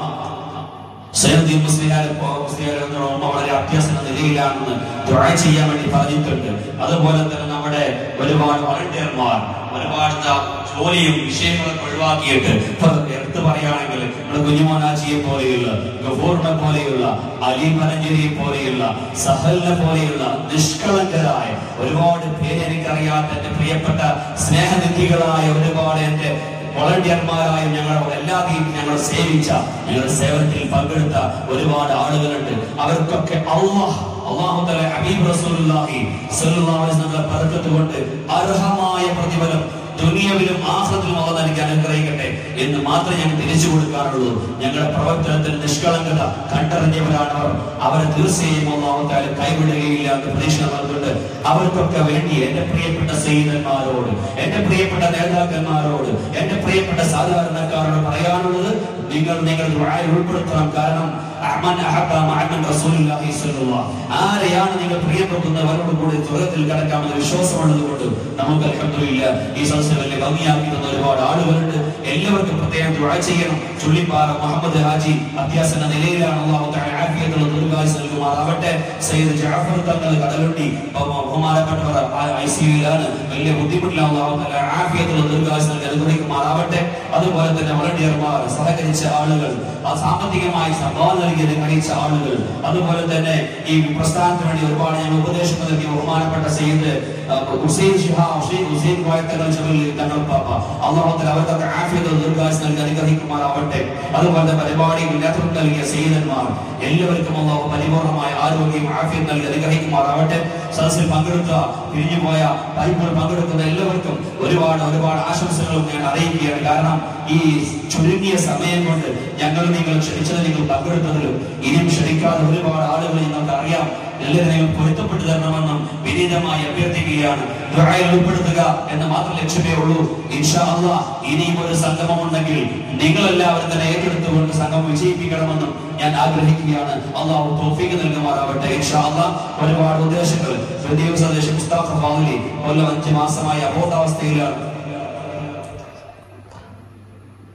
സയ്യിദ് മുസ്ലിയാരെ മുസ്ലിയാരെ ഉമ്മ വളരെ അഭ്യാസന നിലയിലാണെന്ന് ദുആ ചെയ്യാൻ വേണ്ടി പറഞ്ഞിട്ടുണ്ട് അതുപോലെ തന്നെ നമ്മുടെ ഒരുപാട് വളണ്ടിയർമാർ ഒരുപാട് ദാ ജോലിയും വിഷയങ്ങളൊക്കെ ഒഴിവാക്കിയിട്ട് ഇപ്പൊ എടുത്തു പറയുകയാണെങ്കിൽ നമ്മുടെ കുഞ്ഞുമോനാജിയെ പോലെയുള്ള ഗഫൂറിനെ പോലെയുള്ള അലി മലഞ്ചേരിയെ പോലെയുള്ള സഹലിനെ പോലെയുള്ള നിഷ്കളങ്കരായ ഒരുപാട് പേര് എനിക്കറിയാത്ത എന്റെ പ്രിയപ്പെട്ട സ്നേഹനിധികളായ ഒരുപാട് എന്റെ വോളണ്ടിയർമാരായ ഞങ്ങൾ എല്ലാവരെയും ഞങ്ങൾ സേവിച്ച ഞങ്ങളുടെ സേവനത്തിൽ പങ്കെടുത്ത ഒരുപാട് ആളുകളുണ്ട് അവർക്കൊക്കെ അള്ളാഹ് അള്ളാഹു തആല ഹബീബ് റസൂലുള്ളാഹി സ്വല്ലല്ലാഹു അലൈഹി വസല്ലം ബർക്കത്ത് കൊണ്ട് അർഹമായ പ്രതിഫലം ദുനിയവിലും ആഹ്റത്തിലും അള്ളാഹ് എനിക്ക് അനുഗ്രഹിക്കട്ടെ എന്ന് മാത്രമേ ഞങ്ങൾ തിരിച്ചു കൊടുക്കാനുള്ളൂ ഞങ്ങളുടെ പ്രവർത്തനത്തിന് നിഷ്കളങ്കത കണ്ടറിഞ്ഞവരാണ് അവർ അവരെ തീർച്ചയായും അള്ളാഹു തആല കൈവിടുകയില്ല എന്ന് പ്രതീക്ഷ നൽകുന്നുണ്ട് അവർക്കൊക്കെ വേണ്ടി എന്റെ പ്രിയപ്പെട്ട സൈനികന്മാരോട് എന്റെ പ്രിയപ്പെട്ട നേതാക്കന്മാരോട് എന്റെ പ്രിയപ്പെട്ട സാധാരണക്കാരോട് പറയാനുള്ളത് നിങ്ങൾ നിങ്ങൾ ദുആയിൽ ഉൾപ്പെടുത്തണം കാരണം അഹ്മൻ അഹബ്ബ മഅമൻ റസൂലുള്ളാഹി സ്വല്ലല്ലാഹു ആരെയാണ് നിങ്ങൾ പ്രിയപ്പെടുന്നത് അവരോട് കൂടി സ്വർഗ്ഗത്തിൽ കടക്കാമെന്ന് വിശ്വാസമുള്ളത് കൊണ്ട് നമുക്ക് അൽഹംദുലില്ലാ ഈ സദസ്സിനെ വലിയ ഭംഗിയാക്കി തന്ന ഒരുപാട് ആളുകളുണ്ട് എല്ലാവർക്കും പ്രത്യേകം ദുആ ചെയ്യണം ചുള്ളിപ്പാറ മുഹമ്മദ് ഹാജി അത്യാസന നിലയിലാണ് അല്ലാഹു തആല ആഫിയത്തുള്ള ദീർഘായുസ് നൽകുമാറാവട്ടെ സയ്യിദ് ജഅഫർ തങ്ങൾ കടലുണ്ടി ബഹുമാനപ്പെട്ടവർ ഐസിയുയിലാണ് വലിയ ബുദ്ധിമുട്ടിലാണ് അല്ലാഹു തആല ആഫിയത്തുള്ള ദീർഘായുസ് നൽകി അനുഗ്രഹിക്കുമാറാവട്ടെ അതുപോലെ തന്നെ വളണ്ടിയർമാർ സഹകരിച്ച ആളുകൾ ആ സാമ്പത്തികമായി സംഭാവന നൽകി അനുഗ്രഹിച്ച ആളുകൾ അതുപോലെ തന്നെ ഈ പ്രസ്ഥാനത്തിന് വേണ്ടി ഒരുപാട് ഞാൻ ഉപദേശങ്ങൾ നൽകി ബഹുമാനപ്പെട്ട സയ്യിദ് ആ, ഹുസൈൻ ഷിഹാ ഹുസൈൻ ഹുസൈൻ കോയത്തങ്ങൾ ജബലിൽ തങ്ങൾ പാപ്പ അള്ളാഹു തആല അവർക്കൊക്കെ ആഫിയത്ത് ദീർഘായുസ് നൽകി അനുഗ്രഹിക്കുമാറാവട്ടെ അതുപോലെ പരിപാടിയിൽ നേതൃത്വം നൽകിയ സയ്യിദന്മാർ എല്ലാവർക്കും അള്ളാഹു പരിപൂർണമായ ആരോഗ്യം ആഫിയം നൽകി അനുഗ്രഹിക്കുമാറാവട്ടെ സദസ്സിൽ പങ്കെടുത്ത പിരിഞ്ഞുപോയ പൈപ്പിൽ പങ്കെടുക്കുന്ന എല്ലാവർക്കും ഒരുപാട് ഒരുപാട് ആശംസകളും ഞാൻ അറിയിക്കുകയാണ് കാരണം ഈ ചുരുങ്ങിയ സമയം കൊണ്ട് ഞങ്ങൾ നിങ്ങൾ ക്ഷണിച്ചത് നിങ്ങൾ പങ്കെടുത്തതിലും ഇനിയും ക്ഷണിക്കാതെ ഒരുപാട് ആളുകൾ നിങ്ങൾക്ക് അറിയാം എല്ലാവരും നിങ്ങൾ പൊരുത്തപ്പെട്ടു തരണമെന്നും വിനീതമായി അഭ്യർത്ഥിക്കുകയാണ് ദുആയിൽ ഉൾപ്പെടുത്തുക എന്ന് മാത്രം ലക്ഷ്യമേ ഉള്ളൂ ഇൻഷാ അള്ളാഹ് ഇനിയും ഒരു സംഗമം ഉണ്ടെങ്കിൽ നിങ്ങളെല്ലാവരും തന്നെ ഏറ്റെടുത്തുകൊണ്ട് സംഗമം വിജയിപ്പിക്കണമെന്നും ഞാൻ ആഗ്രഹിക്കുകയാണ് അള്ളാഹു തോഫീക്ക് നൽകുമാറാവട്ടെ ഇൻഷാ അള്ളാഹ് ഒരുപാട് ഉദ്ദേശങ്ങൾ ഹൃദയ സ്വദേശി മുസ്താഫ ഫാദുലി കൊല്ലം അഞ്ച് മാസമായി അബോധാവസ്ഥയിലാണ്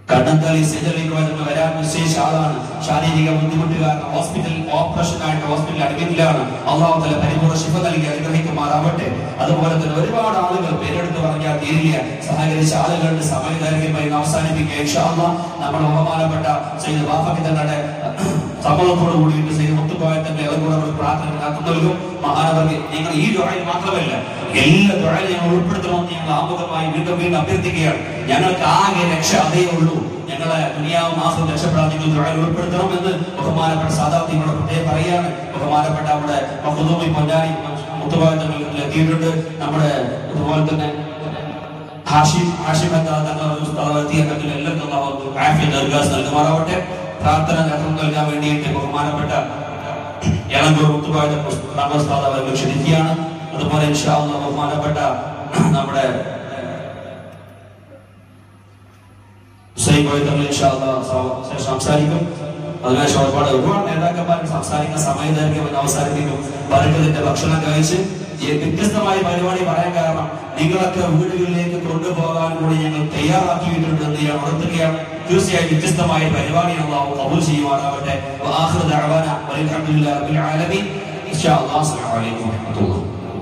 കണ്ണന്തളി സെഞ്ചറിലേക്ക് വരുന്ന വരാൻ നിശ്ചയിച്ച ആളാണ് ശാരീരിക ബുദ്ധിമുട്ട് കാരണം ഹോസ്പിറ്റൽ ഓപ്പറേഷൻ ആയിട്ട് ഹോസ്പിറ്റലിൽ അഡ്മിറ്റിലാണ് അള്ളാഹു തല പരിപൂർണ്ണ ശിഫ നൽകി അനുഗ്രഹിക്കുമാറാവട്ടെ അതുപോലെ തന്നെ ഒരുപാട് ആളുകൾ പേരെടുത്ത് പറഞ്ഞാൽ തീരില്ല സഹകരിച്ച ആളുകളുടെ സമയദൈർഘ്യമായി അവസാനിപ്പിക്കുക ഇൻഷാ അല്ലാഹ് നമ്മുടെ ബഹുമാനപ്പെട്ട ചെയ്ത് വാഫക്കി തങ്ങളുടെ സമ്മതത്തോട് കൂടിയിട്ട് ചെയ്ത് മുത്തുപോയത്തിന്റെ ഇളകൂടെ നമ്മൾ പ്രാർത്ഥന കാത്തു നൽകും മഹാനവർഗി നിങ്ങൾ ഈ ദുആയിൽ മാത്രമല്ല എല്ലാ ദുആയിലും ഞങ്ങൾ ഉൾപ്പെടുത്തണമെന്ന് ഞങ്ങൾ ആമുഖമായി വീണ്ടും വീണ്ടും അഭ്യർത്ഥിക്കുകയാണ് ഞങ്ങൾക്ക് ആകെ രക്ഷ അതേ ഉള്ളൂ ഞങ്ങളെ ദുനിയാവും മാസം രക്ഷപ്പെടാൻ നിങ്ങൾ ദുആയിൽ ഉൾപ്പെടുത്തണമെന്ന് ബഹുമാനപ്പെട്ട സാധാർത്ഥികളോട് പ്രത്യേകം പറയാണ് ബഹുമാനപ്പെട്ട നമ്മുടെ മഹദൂമി പൊന്നാനി മുത്തുപോയത്തങ്ങളിൽ എത്തിയിട്ടുണ്ട് നമ്മുടെ അതുപോലെ തന്നെ ഹാഷിം ഹാഷിം എന്ന തങ്ങളുടെ ഉസ്താദ് എത്തിയിട്ടുണ്ടെങ്കിൽ എല്ലാവർക്കും അള്ളാഹു ആഫിയത്ത് ദീർഘായുസ്സ് നൽകുമാറാവട്ടെ പ്രാർത്ഥന നേതൃത്വം നൽകാൻ വേണ്ടിയിട്ട് ബഹുമാനപ്പെട്ട എളങ്കൂർ മുത്തുപായുടെ നമ്മുടെ ഉസ്താദ് അവരെ ക്ഷണിക്കുകയാണ് അതുപോലെ ഇൻഷാ അല്ലാഹ് ബഹുമാനപ്പെട്ട നമ്മുടെ ഹുസൈൻ കോയ തങ്ങൾ ഇൻഷാ അല്ലാഹ് സ- ശേഷം സംസാരിക്കും അതിനുശേഷം ഒരുപാട് ഒരുപാട് നേതാക്കന്മാർ സംസാരിക്കുന്ന സമയദൈർഘ്യം അവസാനിപ്പിക്കും വർഗത്തിന്റെ ഭക്ഷണം കഴിച്ച് ഈ വ്യത്യസ്തമായ പരിപാടി പറയാൻ കാരണം നിങ്ങളൊക്കെ വീടുകളിലേക്ക് കൊണ്ടുപോകാൻ കൂടി ഞങ്ങൾ തയ്യാറാക്കിയിട്ടുണ്ട് എന്ന് ഞാൻ ഉണർത്തുകയാണ് തീർച്ചയായും വ്യത്യസ്തമായ പരിപാടിയാണ് അള്ളാഹു കബൂൽ ചെയ്യുമാറാവട്ടെ وآخر دعوانا والحمد لله رب العالمين إن شاء الله السلام عليكم ورحمة الله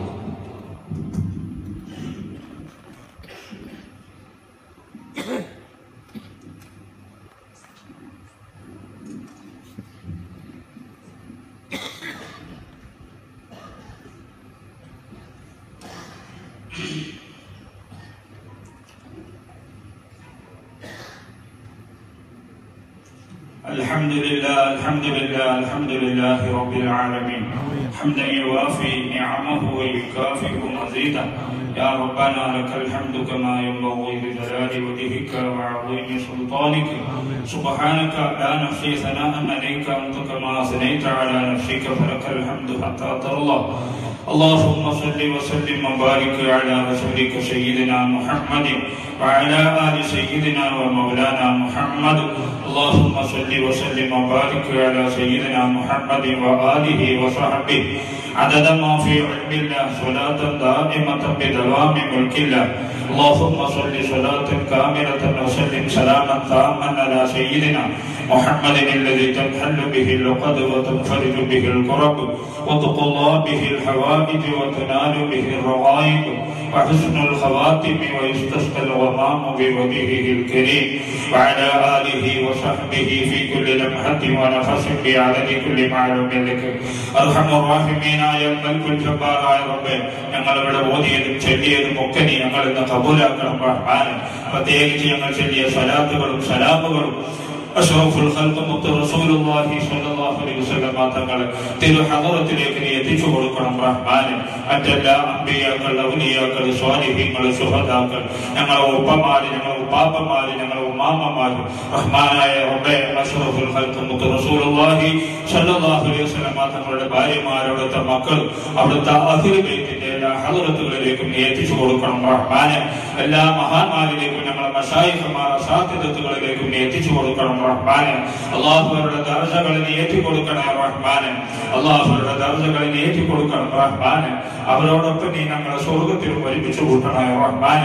الحمد لله الحمد لله الحمد لله رب العالمين حمدا يوافي نعمه ويكافئ مزيدا يا ربنا لك الحمد كما ينبغي لجلال وجهك وعظيم سلطانك سبحانك لا نحصي ثناء عليك انت كما اثنيت على نفسك فلك الحمد حتى ترضى اللهم صل وسلم وبارك على رسولك سيدنا محمد وعلى ال سيدنا ومولانا محمد اللهم صل وسلم وبارك على سيدنا محمد واله وصحبه عدد ما في علم الله صلاة دائمة بدوام ملك الله اللهم صل صلاة كاملة وسلم سلاما تاما على سيدنا محمد الذي تنحل به اللقد وتنفرج به الكرب وتقضى به الحوائج وتنال به الرغائب وحسن الخواتم ويستسقى الغمام بوجهه الكريم وعلى آله وصحبه في كل لمحة ونفس بعدد كل معلوم لك أرحم الراحمين يا الملك الجبار يا رب ഞങ്ങളിവിടെ ഓതിയതും ചൊല്ലിയതും ഒക്കെ നീ ഞങ്ങൾ ഇന്ന് കബൂലാക്കണം റഹ്മാൻ പ്രത്യേകിച്ച് ഞങ്ങൾ ചൊല്ലിയ സലാത്തുകളും സലാമുകളും അഷ്റഫുൽ ഖൽഖ് മുത്ത് റസൂലുള്ളാഹി സ്വല്ലല്ലാഹു അലൈഹി വസല്ലം തങ്ങൾ തിരു ഹദറത്തിലേക്ക് നീ എത്തിച്ചു കൊടുക്കണം റഹ്മാനെ മറ്റെല്ലാ അമ്പിയാക്കൾ ഔലിയാക്കൾ സ്വാലിഹീങ്ങൾ സുഹദാക്കൾ ഞങ്ങളെ ഉപ്പമാര് ഞങ്ങളെ ഉപ്പാപ്പമാര് ഞങ്ങളെ ഉമ്മാമ്മമാര് റഹ്മാനായ റബ്ബേ അഷ്റഫുൽ ഖൽഖ് മുത്ത് റസൂലുള്ളാഹി സ്വല്ലല്ലാഹു അലൈഹി വസല്ലം തങ്ങളുടെ ഭാര്യമാരോടത്തെ മക്കൾ അവിടുത്തെ അഹിൽ ബൈത്തിന്റെ എല്ലാ ഹദറത്തുകളിലേക്കും നീ എത്തിച്ചു കൊടുക്കണം റഹ്മാനെ എല്ലാ മഹാന്മാരിലേക്കും ഞങ്ങളെ മഷായിഖമാർ സാധ്യതകളിലേക്കും നീ എത്തിച്ചു കൊടുക്കണം റഹ്മാനെ അള്ളാഹുവരുടെ ദർജകളെ നീ ഏറ്റി കൊടുക്കണേ റഹ്മാനെ അള്ളാഹുവരുടെ ദർജകളെ നീ ഏറ്റി കൊടുക്കണം റഹ്മാനെ അവരോടൊപ്പം നീ ഞങ്ങളെ സ്വർഗത്തിൽ ഒരുമിച്ച് കൂട്ടണേ റഹ്മാനെ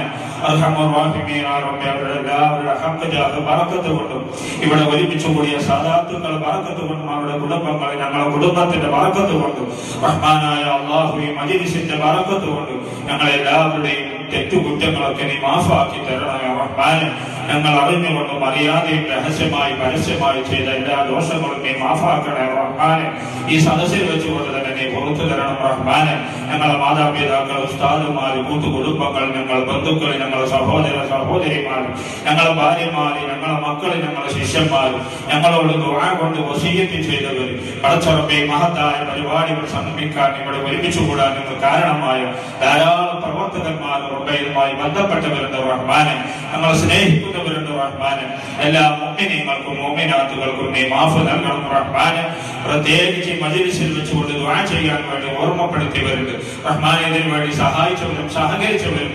അവരുടെ എല്ലാവരുടെ ഹക്ക് ജാഹ് ബറക്കത്ത് കൊണ്ടും ഇവിടെ ഒരുമിച്ച് കൂടിയ സാധാത്തുക്കൾ ബറക്കത്ത് കൊണ്ടും അവരുടെ കുടുംബങ്ങൾ ഞങ്ങളുടെ കുടുംബത്തിന്റെ ബറക്കത്ത് കൊണ്ടും റഹ്മാനായ അള്ളാഹു ഈ മജിലിസിന്റെ ബറക്കത്ത് കൊണ്ടും ഞങ്ങളെല്ലാവരുടെയും തെറ്റുകുറ്റങ്ങളൊക്കെ നീ മാഫാക്കി തരണമേ റഹ്മാനെ ഞങ്ങൾ അറിഞ്ഞുകൊണ്ടും അറിയാതെയും രഹസ്യമായി പരസ്യമായി ചെയ്ത എല്ലാ ദോഷങ്ങളും നീ മാഫാക്കണേ റഹ്മാനെ ഈ സദസ്സിൽ വെച്ചുകൊണ്ട് തന്നെ നീ പുറത്തു തരണം റഹ്മാനെ ഞങ്ങളെ മാതാപിതാക്കൾ ഉസ്താദുമാര് കൂട്ടുകുടുംബങ്ങൾ ഞങ്ങൾ ബന്ധുക്കൾ ഞങ്ങളെ സഹോദര സഹോദരിമാർ ഞങ്ങളെ ഭാര്യമാര് ഞങ്ങളെ മക്കൾ ഞങ്ങളെ ശിഷ്യന്മാർ ഞങ്ങളോട് ദുആ കൊണ്ട് വസീയത്ത് ചെയ്തവർ പടച്ചറമ്പെ മഹത്തായ പരിപാടികൾ സംഗമിക്കാൻ ഇവിടെ ഒരുമിച്ച് കൂടാൻ നിങ്ങൾ കാരണമായ ധാരാളം പ്രവർത്തകന്മാർ റബ്ബയുമായി ബന്ധപ്പെട്ടവരുണ്ട് റഹ്മാനെ ഞങ്ങളെ സ്നേഹിക്കുന്നവരുണ്ട് റഹ്മാനെ എല്ലാ മുമ്മിനീങ്ങൾക്കും മോമിനാത്തുകൾക്കും നീ മാഫ് നൽകണം റഹ്മാനെ പ്രത്യേകിച്ച് ഈ മജിലിസിൽ വെച്ചുകൊണ്ട് ദുആ ചെയ്യാൻ വേണ്ടി ഓർമ്മപ്പെടുത്തിയവരുണ്ട് റഹ്മാനെ ഇതിനു വേണ്ടി സഹായിച്ചവരും സഹകരിച്ചവരുമുണ്ട്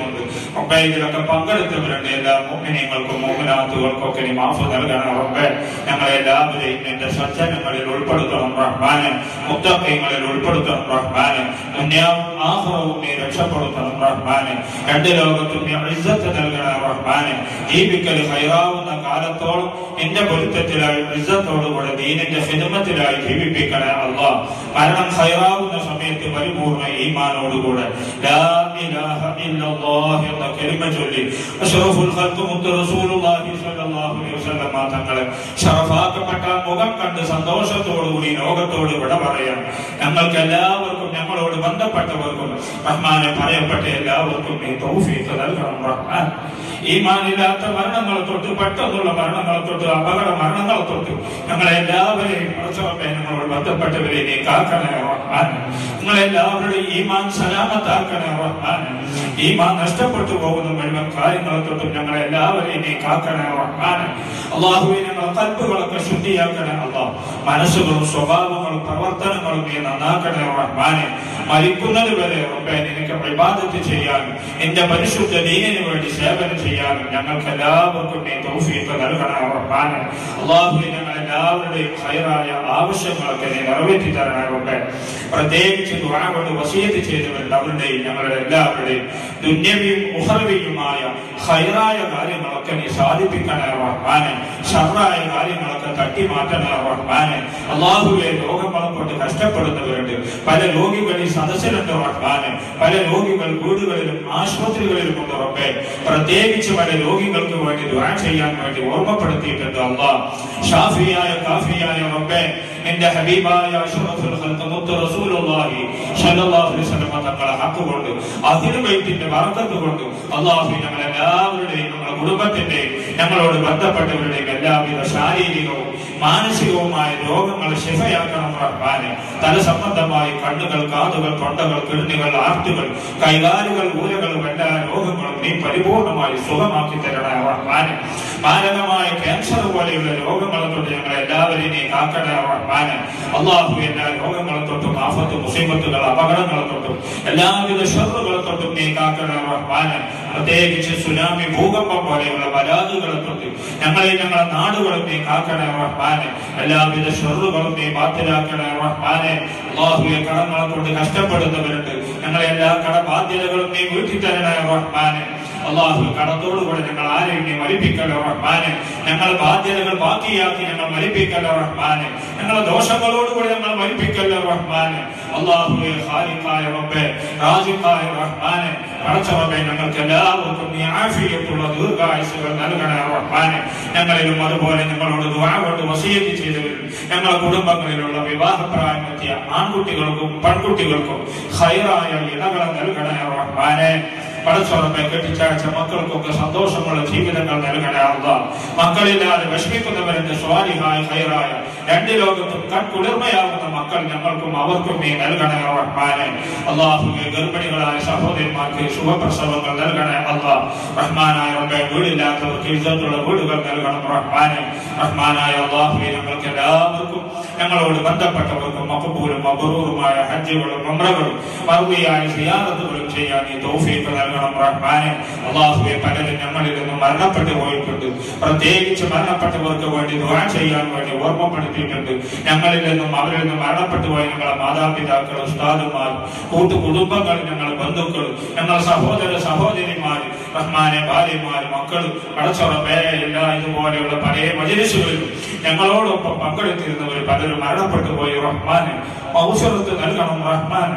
റബ്ബേ ഇതിലൊക്കെ പങ്കെടുത്തവരുണ്ട് എല്ലാ മോഹിനിയങ്ങൾക്കും മോഹനാത്തുകൾക്കും ഒക്കെ നീ മാഫ് നൽകണം റബ്ബേ ഞങ്ങളെ എല്ലാവരെയും നിന്റെ സജ്ജനങ്ങളിൽ ഉൾപ്പെടുത്തണം റഹ്മാന് മുത്തക്കയങ്ങളിൽ ഉൾപ്പെടുത്തണം റഹ്മാന് ദുന്യാവും ആഹ്റവും നീ രക്ഷപ്പെടുത്തണം റഹ്മാന് രണ്ട് ലോകത്തും നീ ഇസ്സത്ത് നൽകണം റഹ്മാന് ജീവിക്കൽ ഹൈറാവുന്ന കാലത്തോളം നിന്റെ പൊരുത്തത്തിലായി ഇസ്സത്തോടുകൂടെ ദീനിന്റെ ഹിദമത്തിലായി ജീവിപ്പിക്കണേ അള്ളാഹ് മരണം ഹൈറാവുന്ന സമയത്ത് പരിപൂർണ്ണ ഈമാനോടുകൂടെ ലാ ഇലാഹ ഇല്ലല്ലാഹ് എന്ന കലിമ ചൊല്ലി അഷ്റഫുൽ ഖൽഖ് മുത്ത് റസൂലുള്ളാഹി സ്വല്ലല്ലാഹു അലൈഹി വസല്ലം തങ്ങളെ ഷറഫാക്കപ്പെട്ട മുഖം കണ്ട് സന്തോഷത്തോടുകൂടി ലോകത്തോട് വിട പറയാം ഞങ്ങൾക്ക് എല്ലാവർക്കും ഞങ്ങളോട് ബന്ധപ്പെട്ടവർക്കും റഹ്മാനെ പറയപ്പെട്ട എല്ലാവർക്കും നീ തൗഫീഖ് നൽകണം റഹ്മാൻ ഈമാനില്ലാത്ത മരണങ്ങളെ തൊട്ട് പെട്ടെന്നുള്ള മരണങ്ങളെ തൊട്ട് അപകട മരണങ്ങളെ തൊട്ട് ഞങ്ങളെ എല്ലാവരെയും പടച്ചവപ്പെ ഞങ്ങളോട് ബന്ധപ്പെട്ടവരെ നീ കാക്കണേ റഹ്മാൻ നിങ്ങളെല്ലാവരുടെയും ഈമാൻ സലാമത്താക്കണേ റഹ്മാൻ ഈമാൻ നഷ്ടപ്പെട്ടു പോകുന്ന മുഴുവൻ കാര്യങ്ങളെ തൊട്ടും ഞങ്ങളെ എല്ലാവരെയും നീ കാക്കണേ റഹ്മാൻ അള്ളാഹുവെ ഞങ്ങളെ കൽപ്പുകളൊക്കെ ശുദ്ധിയാക്കണേ അള്ളാഹ് മനസ്സുകളും സ്വഭാവങ്ങളും പ്രവർത്തനങ്ങളും നീ നന്നാക്കണേ റഹ്മാനെ മരിക്കുന്നത് വരെ റബ്ബേ നിനക്ക് ഇബാദത്ത് ചെയ്യാനും നിന്റെ പരിശുദ്ധ ദീനിന് വേണ്ടി സേവനം ചെയ്യാനും ഞങ്ങൾക്ക് എല്ലാവർക്കും നീ തൗഫീഖ് നൽകണേ റഹ്മാനെ അള്ളാഹുവെ ഞങ്ങൾ എല്ലാവരുടെയും ഹൈറായ ആവശ്യങ്ങളൊക്കെ നീ നിറവേറ്റി തരണേ റബ്ബേ പ്രത്യേകിച്ച് ദുആ കൊണ്ട് വസീയത്ത് ചെയ്തവരുണ്ട് അവരുടെയും ഞങ്ങളുടെ എല്ലാവരുടെയും ദുന്യവിയും ഉഹറവിയുമായ ഹൈറായ കാര്യങ്ങളൊക്കെ നീ സാധിപ്പിക്കണേ റഹ്മാനെ ഷർറായ കാര്യങ്ങളൊക്കെ തട്ടി മാറ്റണേ റഹ്മാനെ അള്ളാഹുവെ രോഗങ്ങളെ കൊണ്ട് കഷ്ടപ്പെടുന്നവരുണ്ട് പല രോഗികൾ ഈ സദസ്സിലുണ്ട് റഹ്മാനെ പല രോഗികൾ വീടുകളിലും ആശുപത്രികളിലും ഉണ്ട് റബ്ബേ പ്രത്യേകിച്ച് പല രോഗികൾക്ക് വേണ്ടി ദുആ ചെയ്യാൻ വേണ്ടി ഓർമ്മപ്പെടുത്തിയിട്ടുണ്ട് അള്ളാഹ് ഷാഫിയായ കാഫിയായ റബ്ബേ എന്റെ ഹബീബായ അഷ്റഫുൽ ഖൽഖ് മുത്ത് റസൂലുള്ളാഹി സ്വല്ലല്ലാഹു അലൈഹി വസല്ലം തങ്ങളെ ഹക്ക് കൊണ്ട് അഹിൽ ബൈത്തിന്റെ ബറക്കത്ത് കൊണ്ട് അള്ളാഹു ഞങ്ങൾ എല്ലാവരുടെയും ഞങ്ങളുടെ കുടുംബത്തിന്റെയും ഞങ്ങളോട് ബന്ധപ്പെട്ടവരുടെയും എല്ലാവിധ ശാരീരികവും മാനസികവുമായ രോഗങ്ങൾ ശിഫയാക്കണം റഹ്മാനെ തല സംബന്ധമായി കണ്ണുകൾ കാതുകൾ തൊണ്ടകൾ കിഡ്നികൾ ആർട്ടുകൾ കൈകാലുകൾ ഊരകൾ എല്ലാ രോഗങ്ങളും നീ പരിപൂർണമായി സുഖമാക്കി തരണേ റഹ്മാനെ മാരകമായ ക്യാൻസർ പോലെയുള്ള രോഗങ്ങളെ തൊട്ട് ഞങ്ങൾ എല്ലാവരെയും നീ കാക്കണേ റഹ്മാനെ അള്ളാഹു എല്ലാ രോഗങ്ങളെ തൊട്ടും ആഫത്ത് മുസീബത്തുകൾ അപകടങ്ങളെ തൊട്ടും എല്ലാവിധ ഷറുകളെ തൊട്ടും നീ കാക്കണേ റഹ്മാനെ പ്രത്യേകിച്ച് സുനാമി ഭൂകമ്പം പോലെയുള്ള പരാതികളെ തൊട്ട് ഞങ്ങളെ ഞങ്ങളുടെ നാടുകളും നീ കാക്കണേ റഹ്മാനെ എല്ലാവിധ ഷറുകളും നീ ബാത്തിലാക്കണേ റഹ്മാനെ അള്ളാഹുയെ കടങ്ങളെ കൊണ്ട് കഷ്ടപ്പെടുന്നവരുണ്ട് ഞങ്ങളെ എല്ലാ കടബാധ്യതകളും നീ വീട്ടി തരണേ റഹ്മാനെ അള്ളാഹു കടത്തോടുകൂടെ ഞങ്ങൾ ആരെയും നീ മരിപ്പിക്കല്ലോ റഹ്മാനെ ഞങ്ങൾ ബാധ്യതകൾ ബാക്കിയാക്കി ഞങ്ങൾ മരിപ്പിക്കല്ലോ റഹ്മാനെ ഞങ്ങളെ ദോഷങ്ങളോടുകൂടി ഞങ്ങൾ മരിപ്പിക്കല്ലോ റഹ്മാനെ അള്ളാഹുവെ ഖാലിഖായ റബ്ബേ റാസിഖായ റഹ്മാനെ പടച്ചറബെ ഞങ്ങൾക്ക് എല്ലാവർക്കും നീ ആഫിയത്തുള്ള ദീർഘായുസുകൾ നൽകണേ റഹ്മാനെ ഞങ്ങളിലും അതുപോലെ ഞങ്ങളോട് ദുആ കൊണ്ട് വസീയത്ത് ചെയ്തവരും ഞങ്ങളുടെ കുടുംബങ്ങളിലുള്ള വിവാഹപ്രായമെത്തിയ ആൺകുട്ടികൾക്കും പെൺകുട്ടികൾക്കും ഹൈറായ ഇണകളെ നൽകണേ റഹ്മാനെ പടച്ചോറപ്പെ കെട്ടിച്ചയച്ച മക്കൾക്കൊക്കെ സന്തോഷമുള്ള ജീവിതങ്ങൾ നൽകണേ അല്ല മക്കളില്ലാതെ വിഷമിക്കുന്നവരുടെ സ്വാലിഹായ ഹൈറായ രണ്ട് ലോകത്തും കൺകുളിർമയാകുന്ന മക്കൾ ഞങ്ങൾക്കും അവർക്കും നീ നൽകണേ റഹ്മാനെ അള്ളാഹുവെ ഗർഭിണികളായ സഹോദരിമാർക്ക് ശുഭപ്രസവങ്ങൾ നൽകണേ അല്ലാ റഹ്മാനായ റബ്ബെ വീടില്ലാത്തവർക്ക് ഇജ്ജത്തുള്ള വീടുകൾ നൽകണം റഹ്മാനെ റഹ്മാനായ അള്ളാഹുവെ ഞങ്ങൾക്ക് എല്ലാവർക്കും ഞങ്ങളോട് ബന്ധപ്പെട്ടവർക്കും മക്കബൂലും മബറൂറുമായ ഹജ്ജുകളും ഉംറകളും മറുപടിയായ സിയാറത്തുകളും ചെയ്യാൻ നീ തൗഫീഖ് നൽകണം റഹ്മാനെ അള്ളാഹുവെ പലരും ഞങ്ങളിൽ നിന്നും മരണപ്പെട്ടു പോയിട്ടുണ്ട് പ്രത്യേകിച്ച് മരണപ്പെട്ടവർക്ക് വേണ്ടി ദുആ ചെയ്യാൻ വേണ്ടി ഓർമ്മപ്പെടുത്തിയിട്ടുണ്ട് ഞങ്ങളിൽ നിന്നും അവരിൽ നിന്നും മരണപ്പെട്ടു പോയ ഞങ്ങളെ മാതാപിതാക്കൾ ഉസ്താദുമാർ കൂട്ടുകുടുംബങ്ങൾ ഞങ്ങളുടെ ബന്ധുക്കൾ ഞങ്ങളുടെ സഹോദര സഹോദരിമാർ റഹ്മാനെ ഭാര്യമാർ മക്കൾ അടച്ചുറപ്പേ എല്ലാ ഇതുപോലെയുള്ള പല മജിലിസുകളിലും ഞങ്ങളോടൊപ്പം പങ്കെടുത്തിരുന്നവർ പലരും മരണപ്പെട്ടു പോയി റഹ്മാന് ഔഷധത്ത് നൽകണം റഹ്മാന്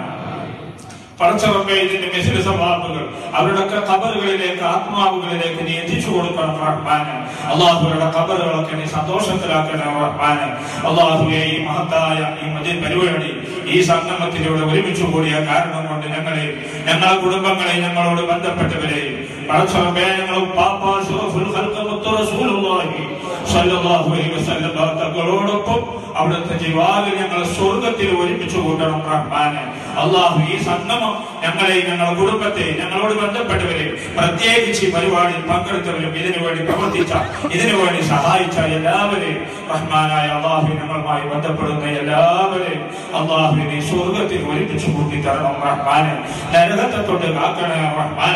പടച്ചവർക്ക് ഇതിന്റെ മിസിൽ സവാബുകൾ അവരുടെ കബറുകളിലേക്ക് ആത്മാവുകളിലേക്ക് നീ എത്തിച്ചു കൊടുക്കണം റഹ്മാന് അള്ളാഹുരുടെ കബറുകളൊക്കെ നീ സന്തോഷത്തിലാക്കണം റഹ്മാന് അള്ളാഹുവെ ഈ മഹത്തായ ഈ മതിൽ പരിപാടി ഈ സംഗമത്തിലൂടെ ഒരുമിച്ച് കൂടിയ കാരണം കൊണ്ട് ഞങ്ങളെ ഞങ്ങളുടെ കുടുംബങ്ങളെ ഞങ്ങളോട് ബന്ധപ്പെട്ടവരെയും പടച്ചവർക്ക് ഞങ്ങൾ പാപ്പ ഷുറഫുൽ ഖൽഖ് മുത്തു റസൂലുള്ളാഹി സ്വല്ലല്ലാഹു അലൈഹി വസല്ലം തങ്ങളോടൊപ്പം അവിടുത്തെ ജീവാലിൽ ഞങ്ങൾ സ്വർഗത്തിൽ ഒരുമിച്ച് കൂട്ടണം റഹ്മാനെ അള്ളാഹു ഈ സംഗമം ഞങ്ങളെ ഞങ്ങളുടെ കുടുംബത്തെ ഞങ്ങളോട് ബന്ധപ്പെട്ടവരെ പ്രത്യേകിച്ച് ഈ പരിപാടിയിൽ പങ്കെടുത്തവരും ഇതിനു വേണ്ടി പ്രവർത്തിച്ച ഇതിനു വേണ്ടി സഹായിച്ച എല്ലാവരെയും റഹ്മാനായ അള്ളാഹു ഞങ്ങളുമായി ബന്ധപ്പെടുന്ന എല്ലാവരെയും അള്ളാഹു നീ സ്വർഗത്തിൽ ഒരുമിച്ച് കൂട്ടി തരണം റഹ്മാനെ നരകത്തെ തൊട്ട് കാക്കണേ റഹ്മാനെ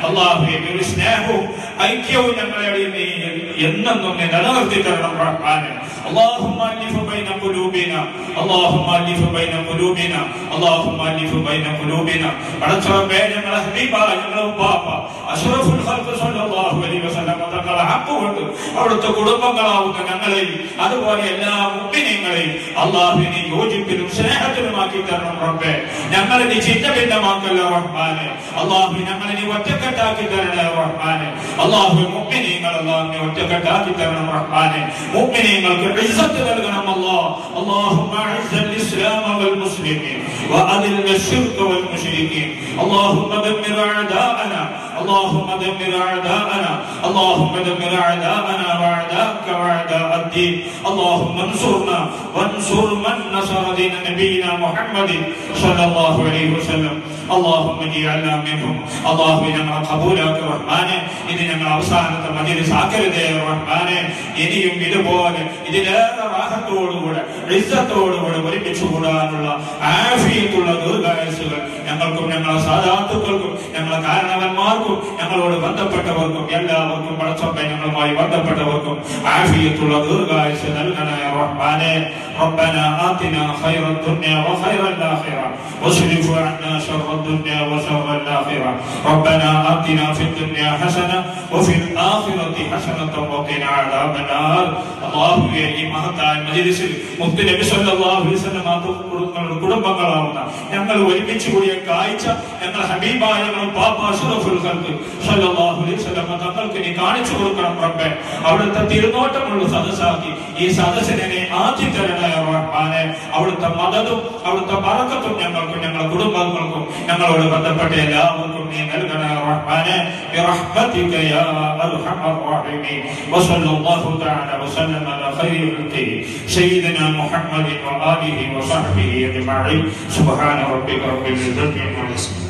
അള്ളാഹുവെ ഒരു സ്നേഹവും ഐക്യവും ഞങ്ങളെ നീ എന്നെന്നും നീ നിലനിർത്തി തരണം റഹ്മാനെ اللهم الف بين قلوبنا اللهم الف بين قلوبنا اللهم الف بين قلوبنا പടച്ചറബേ ഞങ്ങളെ ഹബീബായ ഞങ്ങളെ ഉപ്പാപ്പ അഷ്റഫുൽ ഖൽഖ് സല്ലല്ലാഹു അലൈഹി വസല്ലം തങ്ങളെ ഹക്ക് കൊണ്ട് അവിടുത്തെ കുടുംബങ്ങളാവുന്ന ഞങ്ങളെയും അതുപോലെ എല്ലാ മുഅ്മിനീങ്ങളെയും അള്ളാഹുവിനെ യോജിപ്പിലും സ്നേഹത്തിലുമാക്കി തരണം റബ്ബേ ഞങ്ങളെ നീ ചിന്ത ഭിന്നമാക്കല്ല റഹ്മാനെ അള്ളാഹു ഞങ്ങളെ നീ ഒറ്റക്കെട്ടാക്കി തരണേ റഹ്മാനെ അള്ളാഹു മുഅ്മിനീങ്ങൾ അള്ളാഹുവിനെ ഒറ്റക്കെട്ടാക്കി തരണം റഹ്മാനെ മുഅ്മിനീങ്ങൾക്ക് ഇസ്സത്ത് നൽകണം അല്ലാഹ് اللهم اعز الاسلام والمسلمين واذل الشرك والمشركين اللهم دمر اعداءنا اللهم دمر اعداءنا اللهم دمر اعداءنا واعداءك واعداء الدين اللهم انصرنا وانصر من نصر دين نبينا محمد صلى الله عليه وسلم اللهم اجعلنا منهم اللهم ഞങ്ങൾ കബൂലാക്ക് റഹ്മാനെ ഇത് ഞങ്ങൾ അവസാനത്തെ മജിലിസ് ആക്കരുതേ റഹ്മാനെ ഇനിയും ഇതുപോലെ ഇതിലേറെ റാഹത്തോടുകൂടെ ഇസ്സത്തോടുകൂടെ ഒരുമിച്ച് കൂടാനുള്ള ആഫിയത്തുള്ള ദീർഘായുസുകൾ ഞങ്ങൾക്കും ഞങ്ങളെ സാധാത്തുക്കൾക്കും ഞങ്ങളെ കാരണവന്മാർക്കും ഞങ്ങളോട് ബന്ധപ്പെട്ടവർക്കും എല്ലാവർക്കും പടച്ചൊക്കെ ഞങ്ങളുമായി ബന്ധപ്പെട്ടവർക്കും ആഫിയത്തുള്ള ദീർഘായുസ് നൽകണേ റഹ്മാനെ ربنا آتنا خير الدنيا وخير الآخرة واصرف عنا شر الدنيا وشر الآخرة ربنا آتنا في الدنيا حسنة وفي الآخرة حسنة وقنا عذاب النار الله ഈ മഹത്തായ മജിലിസിൽ മുത്തുനബി സല്ലല്ലാഹു അലൈഹി വസല്ലം കുടുംബങ്ങളുടെ കുടുംബങ്ങളാവുന്ന ഞങ്ങൾ ഒരുമിച്ച് കൂടിയ കാഴ്ച ഞങ്ങൾ ഹബീബായ ഞങ്ങൾ പാപ്പ അഷ്റഫുൽ ഖൽഖ് സല്ലല്ലാഹു അലൈഹി വസല്ലം തങ്ങൾക്ക് നീ കാണിച്ചു കൊടുക്കണം റബ്ബേ അവിടുത്തെ തിരുനോട്ടമുള്ള സദസ്സാക്കി ഈ സദസ്സിനെ നീ ആദ്യം തരണേ റഹ്മാനെ അവിടുത്തെ മതതും അവിടുത്തെ ബറക്കത്തും ഞങ്ങൾക്കും ഞങ്ങളുടെ കുടുംബങ്ങൾക്കും ഞങ്ങളോട് ബന്ധപ്പെട്ട എല്ലാവർക്കും നീ നൽകണേ റഹ്മാനെ برحمتك يا ارحم الراحمين وصلى الله تعالى وسلم على خير خلقه سيدنا محمد واله وصحبه اجمعين سبحان ربك رب العزه عما يصفون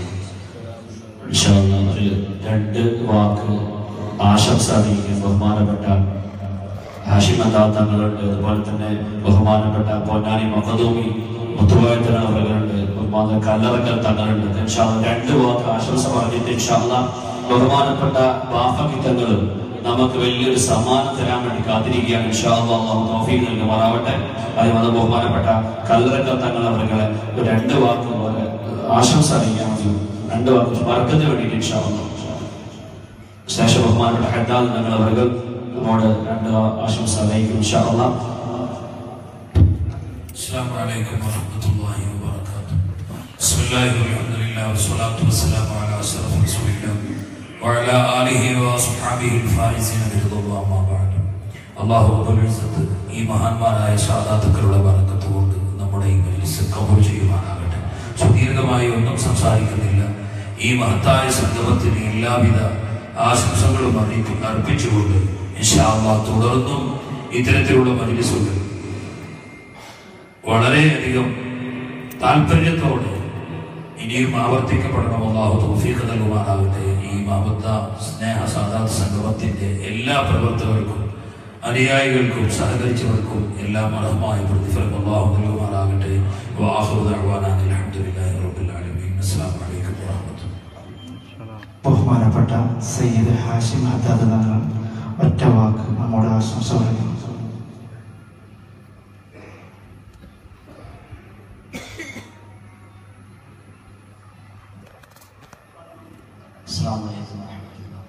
ഇൻഷാ അല്ലാഹ് ഒരു രണ്ട് വാക്ക് ആശംസ അറിയിക്കും ബഹുമാനപ്പെട്ട ഹാഷിം അല്ലാ തങ്ങളുണ്ട് അതുപോലെ തന്നെ ബഹുമാനപ്പെട്ട പൊന്നാനി മഹദൂമി മുത്തുവായത്തന അവர்களுണ്ട് ബഹുമാന കല്ലറക്കൽ തങ്ങളുണ്ട് ഇൻഷാ അല്ലാഹ് രണ്ട് വാക്ക് ആശംസ പറഞ്ഞിട്ട് ഇൻഷാ അല്ലാഹ് ബഹുമാനപ്പെട്ട ബാഫക്കി തങ്ങളും നമുക്ക് വലിയൊരു സമ്മാനം തരാൻ വേണ്ടി കാത്തിരിക്കുകയാണ് ഇൻഷാ അല്ലാഹ് അല്ലാഹു തൗഫീഖ് നൽകുമാറാവട്ടെ അതുപോലെ ബഹുമാനപ്പെട്ട കല്ലറക്കൽ തങ്ങൾ അവരുടെ ഒരു രണ്ട് വാക്ക് പോലെ ആശംസ അറിയിക്കാൻ മതി രണ്ട് വാക്ക് വർക്കത്തിന് വേണ്ടിയിട്ട് ഇൻഷാ അല്ലാഹ് ശേഷം ബഹുമാനപ്പെട്ട ഹദ്ദാദ് ഞങ്ങൾ അവർ നമ്മോട് രണ്ട് ആശംസ അറിയിക്കും ഇൻഷാ അല്ലാഹ് السلام عليكم ورحمة الله وبركاته بسم الله والحمد لله والصلاة والسلام على أشرف رسول الله وعلى آله وأصحابه الفائزين برضا الله أما بعد അള്ളാഹു റബ്ബുൽ ഈ മഹാന്മാരായ സാധാത്തുക്കളുടെ ബർക്കത്ത് കൊണ്ട് നമ്മുടെ ഈ മജ്ലിസ് കബൂൽ ചെയ്യുവാനാകട്ടെ സുദീർഘമായി ഒന്നും സംസാരിക്കുന്നില്ല ഈ മഹത്തായ സംഗമത്തിന് എല്ലാവിധ ആശംസകളും അറിയിപ്പ് അർപ്പിച്ചുകൊണ്ട് ഇൻഷാ അല്ലാഹ് തുടർന്നും ഇത്തരത്തിലുള്ള മജ്ലിസുകൾ വളരെയധികം താല്പര്യത്തോടെ ഇനിയും ആവർത്തിക്കപ്പെടണം അള്ളാഹു തൗഫീഖ് നൽകുമാറാകട്ടെ ഈ മഹബത്ത സ്നേഹ സാധാരണ സംഗമത്തിന്റെ എല്ലാ പ്രവർത്തകർക്കും അനുയായികൾക്കും സഹകരിച്ചവർക്കും എല്ലാ മഹമായ പ്രതിഫലം അള്ളാഹു നൽകുമാറാകട്ടെ വാഹുദ് അലഹമുല്ലാഹി റബ്ബിൽ ആലമീൻ അസ്സലാമു അലൈക്കും വറഹ്മത്തുള്ളാഹി ബഹുമാനപ്പെട്ട സയ്യിദ് ഹാഷിം ഹദ്ദാദ് തങ്ങൾ ഒറ്റ വാക്ക് നമ്മോട് ആശംസ പറയുന്നു അസ്സലാമു അലൈക്കും വറഹ്മത്തുള്ളാഹി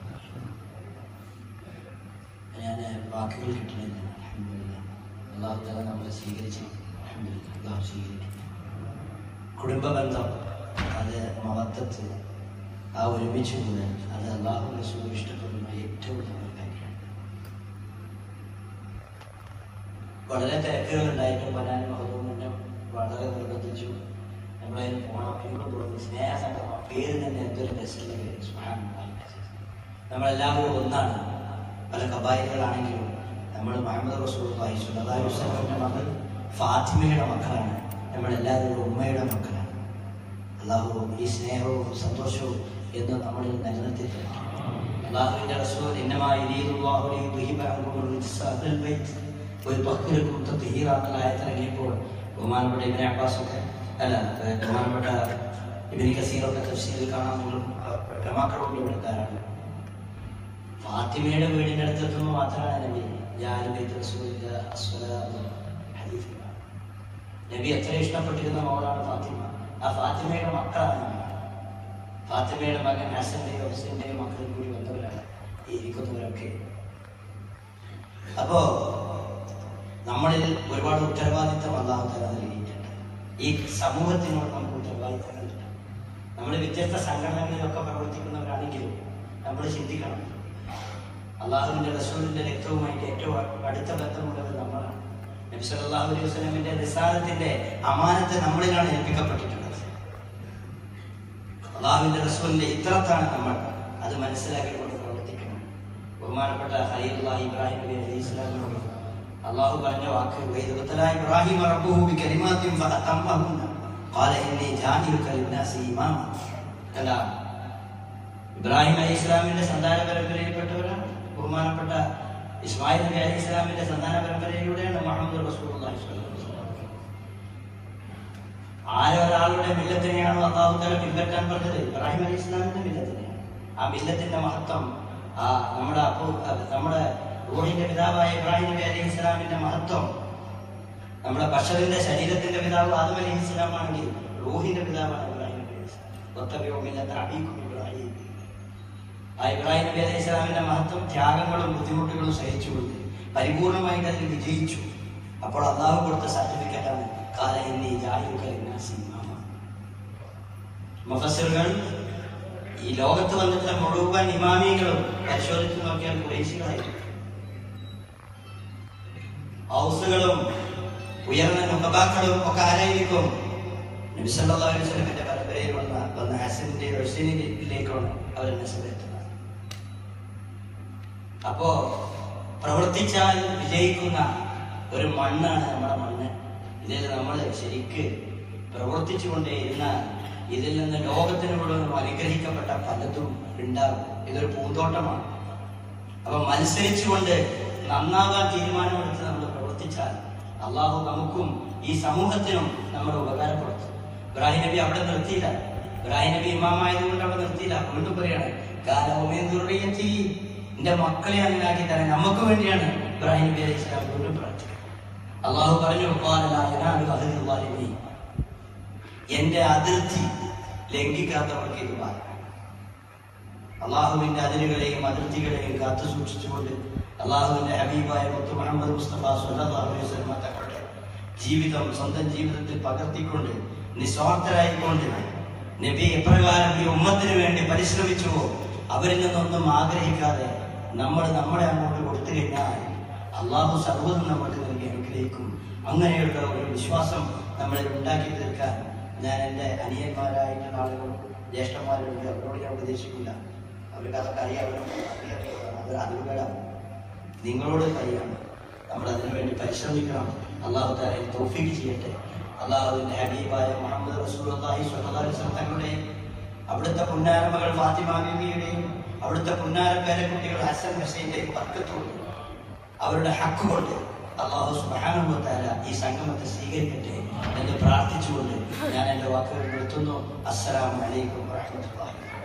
ഞാൻ വാക്കുകൾ കിട്ടണില്ല അൽഹംദുലില്ലാ അള്ളാഹു തആല നമ്മളെ സ്വീകരിച്ചു അൽഹംദുലില്ലാ അള്ളാഹു സ്വീകരിക്കും കുടുംബ ബന്ധം അത് മഹത്വത്ത് ആ ഒരുമിച്ച് കൂടെ അത് അള്ളാഹു റസൂൽ ഇഷ്ടപ്പെടുന്ന ഏറ്റവും നല്ല കാര്യമാണ് വളരെ തിരക്കുകൾ ഉണ്ടായിട്ടും വരാൻ മഹദൂമിനെ വളരെ നിർബന്ധിച്ചു നമ്മളതിന് പോകണം എനിക്ക് തോന്നി സ്നേഹസംഗമം ആ പേര് തന്നെ എന്തൊരു രസമുള്ള പേര് സുബ്ഹാനല്ലാഹ്. നമ്മളെല്ലാവരും ഒന്നാണ് പല കബായികളാണെങ്കിലും നമ്മൾ മുഹമ്മദ് റസൂൽ വസ്ലമിന്റെ മകൾ ഫാത്തിമയുടെ മക്കളാണ് നമ്മളെല്ലാവരും ഉമ്മയുടെ മക്കളാണ് അള്ളാഹു ഈ സ്നേഹവും സന്തോഷവും എന്ന് നമ്മളിൽ നിലനിർത്തി തരണം അള്ളാഹുവിന്റെ റസൂൽ ഇന്നമായി ഒരു പക്കിലും തഹീറ എന്നുള്ള ആയത്തിറങ്ങിയപ്പോൾ ബഹുമാനപ്പെട്ട ഇബിനെ അബ്ബാസ് ഒക്കെ അല്ല ബഹുമാനപ്പെട്ട ഇബിന് കസീറൊക്കെ തഫ്സീറിൽ കാണാൻ നിങ്ങൾ പ്രമാക്കളുണ്ട് ഇവിടെ ധാരാളം ഫാത്തിമയുടെ വീടിന്റെ അടുത്തെത്തുമ്പോൾ മാത്രമാണ് നബി ഞാൻ റസൂലില്ല അസ്വലാം ഹദീസിൽ കാണാം. നബി എത്ര ഇഷ്ടപ്പെട്ടിരുന്ന മകളാണ് ഫാത്തിമ ആ ഫാത്തിമയുടെ മക്കളാണ് നമ്മൾ ഫാത്തിമയുടെ മകൻ ഹസന്റെയോ ഹുസൈന്റെയോ മക്കളും കൂടി വന്നവരാണ് ഈ ഇരിക്കുന്നവരൊക്കെ അപ്പോ നമ്മളിൽ ഒരുപാട് ഉത്തരവാദിത്തം അള്ളാഹു തല നൽകിയിട്ടുണ്ട് ഈ സമൂഹത്തിനോട് നമുക്ക് ഉത്തരവാദിത്തങ്ങളുണ്ട് നമ്മൾ വ്യത്യസ്ത സംഘടനകളിലൊക്കെ പ്രവർത്തിക്കുന്നവരാണെങ്കിലും നമ്മൾ ചിന്തിക്കണം അള്ളാഹുവിന്റെ റസൂലിന്റെ രക്തവുമായിട്ട് ഏറ്റവും അടുത്ത ബന്ധമുള്ളത് നമ്മളാണ് നബി സല്ലല്ലാഹു അലൈഹി വസല്ലമിന്റെ റിസാലത്തിന്റെ അമാനത്ത് നമ്മളിലാണ് ഏൽപ്പിക്കപ്പെട്ടിട്ടുള്ളത് അള്ളാഹുവിന്റെ റസൂലിന്റെ ഇത്രത്താണ് നമ്മൾ അത് മനസ്സിലാക്കിക്കൊണ്ട് പ്രവർത്തിക്കണം ബഹുമാനപ്പെട്ട ഖലീലുല്ലാഹി ഇബ്രാഹിം നബി അലൈഹി ഇസ്ലാമിനോട് അള്ളാഹു പറഞ്ഞ വാക്ക് വൈദുത്തല ഇബ്രാഹിം റബ്ബുഹു ബികലിമാത്തിൻ ഫഅതമ്മഹുന്ന ഖാല ഇന്നി ജാഇലുക ലിന്നാസി ഇമാമ കണ്ട ഇബ്രാഹിം അലൈഹി ഇസ്ലാമിന്റെ സന്താന പരമ്പരയിൽപ്പെട്ടവരാണ് ബഹുമാനപ്പെട്ട ഇസ്മായിൽ നബി അലൈഹി ഇസ്ലാമിന്റെ സന്താന പരമ്പരയിലൂടെയാണ് മുഹമ്മദ് റസൂലുള്ളാഹി സ്വല്ലല്ലാഹു അലൈഹി വസല്ലം ആരൊരാളുടെ മില്ലത്തിനെയാണോ അള്ളാഹു തല പിൻപറ്റാൻ പറഞ്ഞത് ഇബ്രാഹിം അലൈഹി ഇസ്ലാമിന്റെ മില്ലത്തിനെയാണ് ആ മില്ലത്തിന്റെ മഹത്വം ആ നമ്മുടെ അപ്പു അത് നമ്മുടെ റൂഹിന്റെ പിതാവായ ഇബ്രാഹിം നബി അലൈഹി ഇസ്ലാമിന്റെ മഹത്വം നമ്മുടെ ബഷറിന്റെ ശരീരത്തിന്റെ പിതാവ് ആദം അലൈഹി ഇസ്ലാമാണെങ്കിൽ റൂഹിന്റെ പിതാവാണ് ഇബ്രാഹിം നബി അലൈഹി ഇസ്ലാം ഒത്തബിയോ മില്ലത്ത് അബീക്കും ഇബ്രാഹിം ആ ഇബ്രാഹിം നബി അലൈഹി ഇസ്ലാമിന്റെ മഹത്വം ത്യാഗങ്ങളും ബുദ്ധിമുട്ടുകളും സഹിച്ചുകൊണ്ട് പരിപൂർണമായിട്ട് അതിൽ വിജയിച്ചു അപ്പോൾ അള്ളാഹു കൊടുത്ത സർട്ടിഫിക്കറ്റ് ആണ് കാല എന്നീ മുഫസ്സിറുകൾ ഈ ലോകത്ത് വന്നിട്ടുള്ള മുഴുവൻ ഇമാമിയങ്ങളും പരിശോധിച്ച് നോക്കിയാൽ കുറേശികളായിരുന്നു ഹൗസുകളും ഉയർന്ന നുഹബാക്കളും ഒക്കെ ആരായിരിക്കും നബി സല്ലല്ലാഹു അലൈഹി വസല്ലമയുടെ പരമ്പരയിൽ വന്ന വന്ന ഹസന്റെ ഹുസൈനിലേക്കാണ് അവർ നസബെത്തുന്നത് അപ്പോ പ്രവർത്തിച്ചാൽ വിജയിക്കുന്ന ഒരു മണ്ണാണ് നമ്മുടെ മണ്ണ് ഇതിൽ നമ്മൾ ശരിക്ക് പ്രവർത്തിച്ചുകൊണ്ടേയിരുന്നാൽ ഇതിൽ നിന്ന് ലോകത്തിന് മുഴുവൻ അനുഗ്രഹിക്കപ്പെട്ട പലതും ഉണ്ടാകും ഇതൊരു പൂന്തോട്ടമാണ് അപ്പൊ മത്സരിച്ചുകൊണ്ട് നന്നാകാൻ തീരുമാനമെടുത്ത് നമ്മൾ പ്രവർത്തിച്ചാൽ അള്ളാഹു നമുക്കും ഈ സമൂഹത്തിനും നമ്മൾ ഉപകാരപ്പെടുത്തും ഇബ്രാഹിം നബി അവിടെ നിർത്തിയില്ല ഇബ്രാഹിം നബി ഇമാമായതുകൊണ്ട് അവിടെ നിർത്തിയില്ല വീണ്ടും പറയാണ് കാലവുമേന്തുറിയെത്തി എന്റെ മക്കളെ അങ്ങനാക്കി തരാൻ നമുക്ക് വേണ്ടിയാണ് ഇബ്രാഹിം നബി അലൈഹി സ്വലാം വീണ്ടും പ്രാർത്ഥിക്കുന്നത് അള്ളാഹു പറഞ്ഞു "ഖാല ലാ യനാലു അഹ്ദി ളാലിമീൻ." എന്റെ അതിർത്തി ലംഘിക്കാത്തവർക്ക് ഇത് പാലിക്കണം അള്ളാഹുവിന്റെ അതിരുകളെയും അതിർത്തികളെയും കാത്തു സൂക്ഷിച്ചുകൊണ്ട് അള്ളാഹുവിന്റെ ഹബീബായ മുത്തു മുഹമ്മദ് മുസ്തഫ സല്ലല്ലാഹു അലൈഹി വസല്ലം തങ്ങളുടെ ജീവിതം സ്വന്തം ജീവിതത്തിൽ പകർത്തിക്കൊണ്ട് നിസ്വാർത്ഥരായിക്കൊണ്ട് നബി എപ്രകാരം ഈ ഉമ്മത്തിന് വേണ്ടി പരിശ്രമിച്ചുവോ അവരിൽ നിന്നൊന്നും ആഗ്രഹിക്കാതെ നമ്മൾ നമ്മളെ അങ്ങോട്ട് കൊടുത്തു കഴിഞ്ഞാൽ അള്ളാഹു സർവ്വതും നമുക്ക് നൽകി അനുഗ്രഹിക്കും അങ്ങനെയുള്ള ഒരു വിശ്വാസം നമ്മളിൽ ഉണ്ടാക്കി തീർക്കാൻ ഞാൻ എൻ്റെ അനിയന്മാരായിട്ടുള്ള ആളുകളും ജ്യേഷ്ഠന്മാരുണ്ട് അവരോട് ഞാൻ ഉപദേശിക്കില്ല അവർക്ക് അതൊക്കെ അറിയാവുന്ന അത് അറിവുകളാണ് നിങ്ങളോട് കഴിയാണ് നമ്മൾ അതിനു വേണ്ടി പരിശ്രമിക്കണം അള്ളാഹു താരെ തൗഫീഖ് ചെയ്യട്ടെ അള്ളാഹുവിന്റെ ഹബീബായ മുഹമ്മദ് റസൂലുള്ളാഹി സ്വല്ലല്ലാഹു അലൈഹി വസല്ലം തങ്ങളുടെയും അവിടുത്തെ പുന്നാരമകൾ ഫാത്തിമ ബീവിയുടെയും അവിടുത്തെ പുന്നാര പേരക്കുട്ടികൾ ഹസൻ ഹുസൈന്റെയും ബർക്കത്തുകൊണ്ട് അവരുടെ ഹക്ക് കൊണ്ട് അള്ളാഹു സുബ്ഹാനഹു വ തആല ഈ സംഗമത്തെ സ്വീകരിക്കട്ടെ എന്ന് പ്രാർത്ഥിച്ചുകൊണ്ട് ഞാൻ എൻ്റെ വാക്കുകൾ നിർത്തുന്നു അസ്സലാമു അലൈക്കും വറഹ്മത്തുള്ളാഹി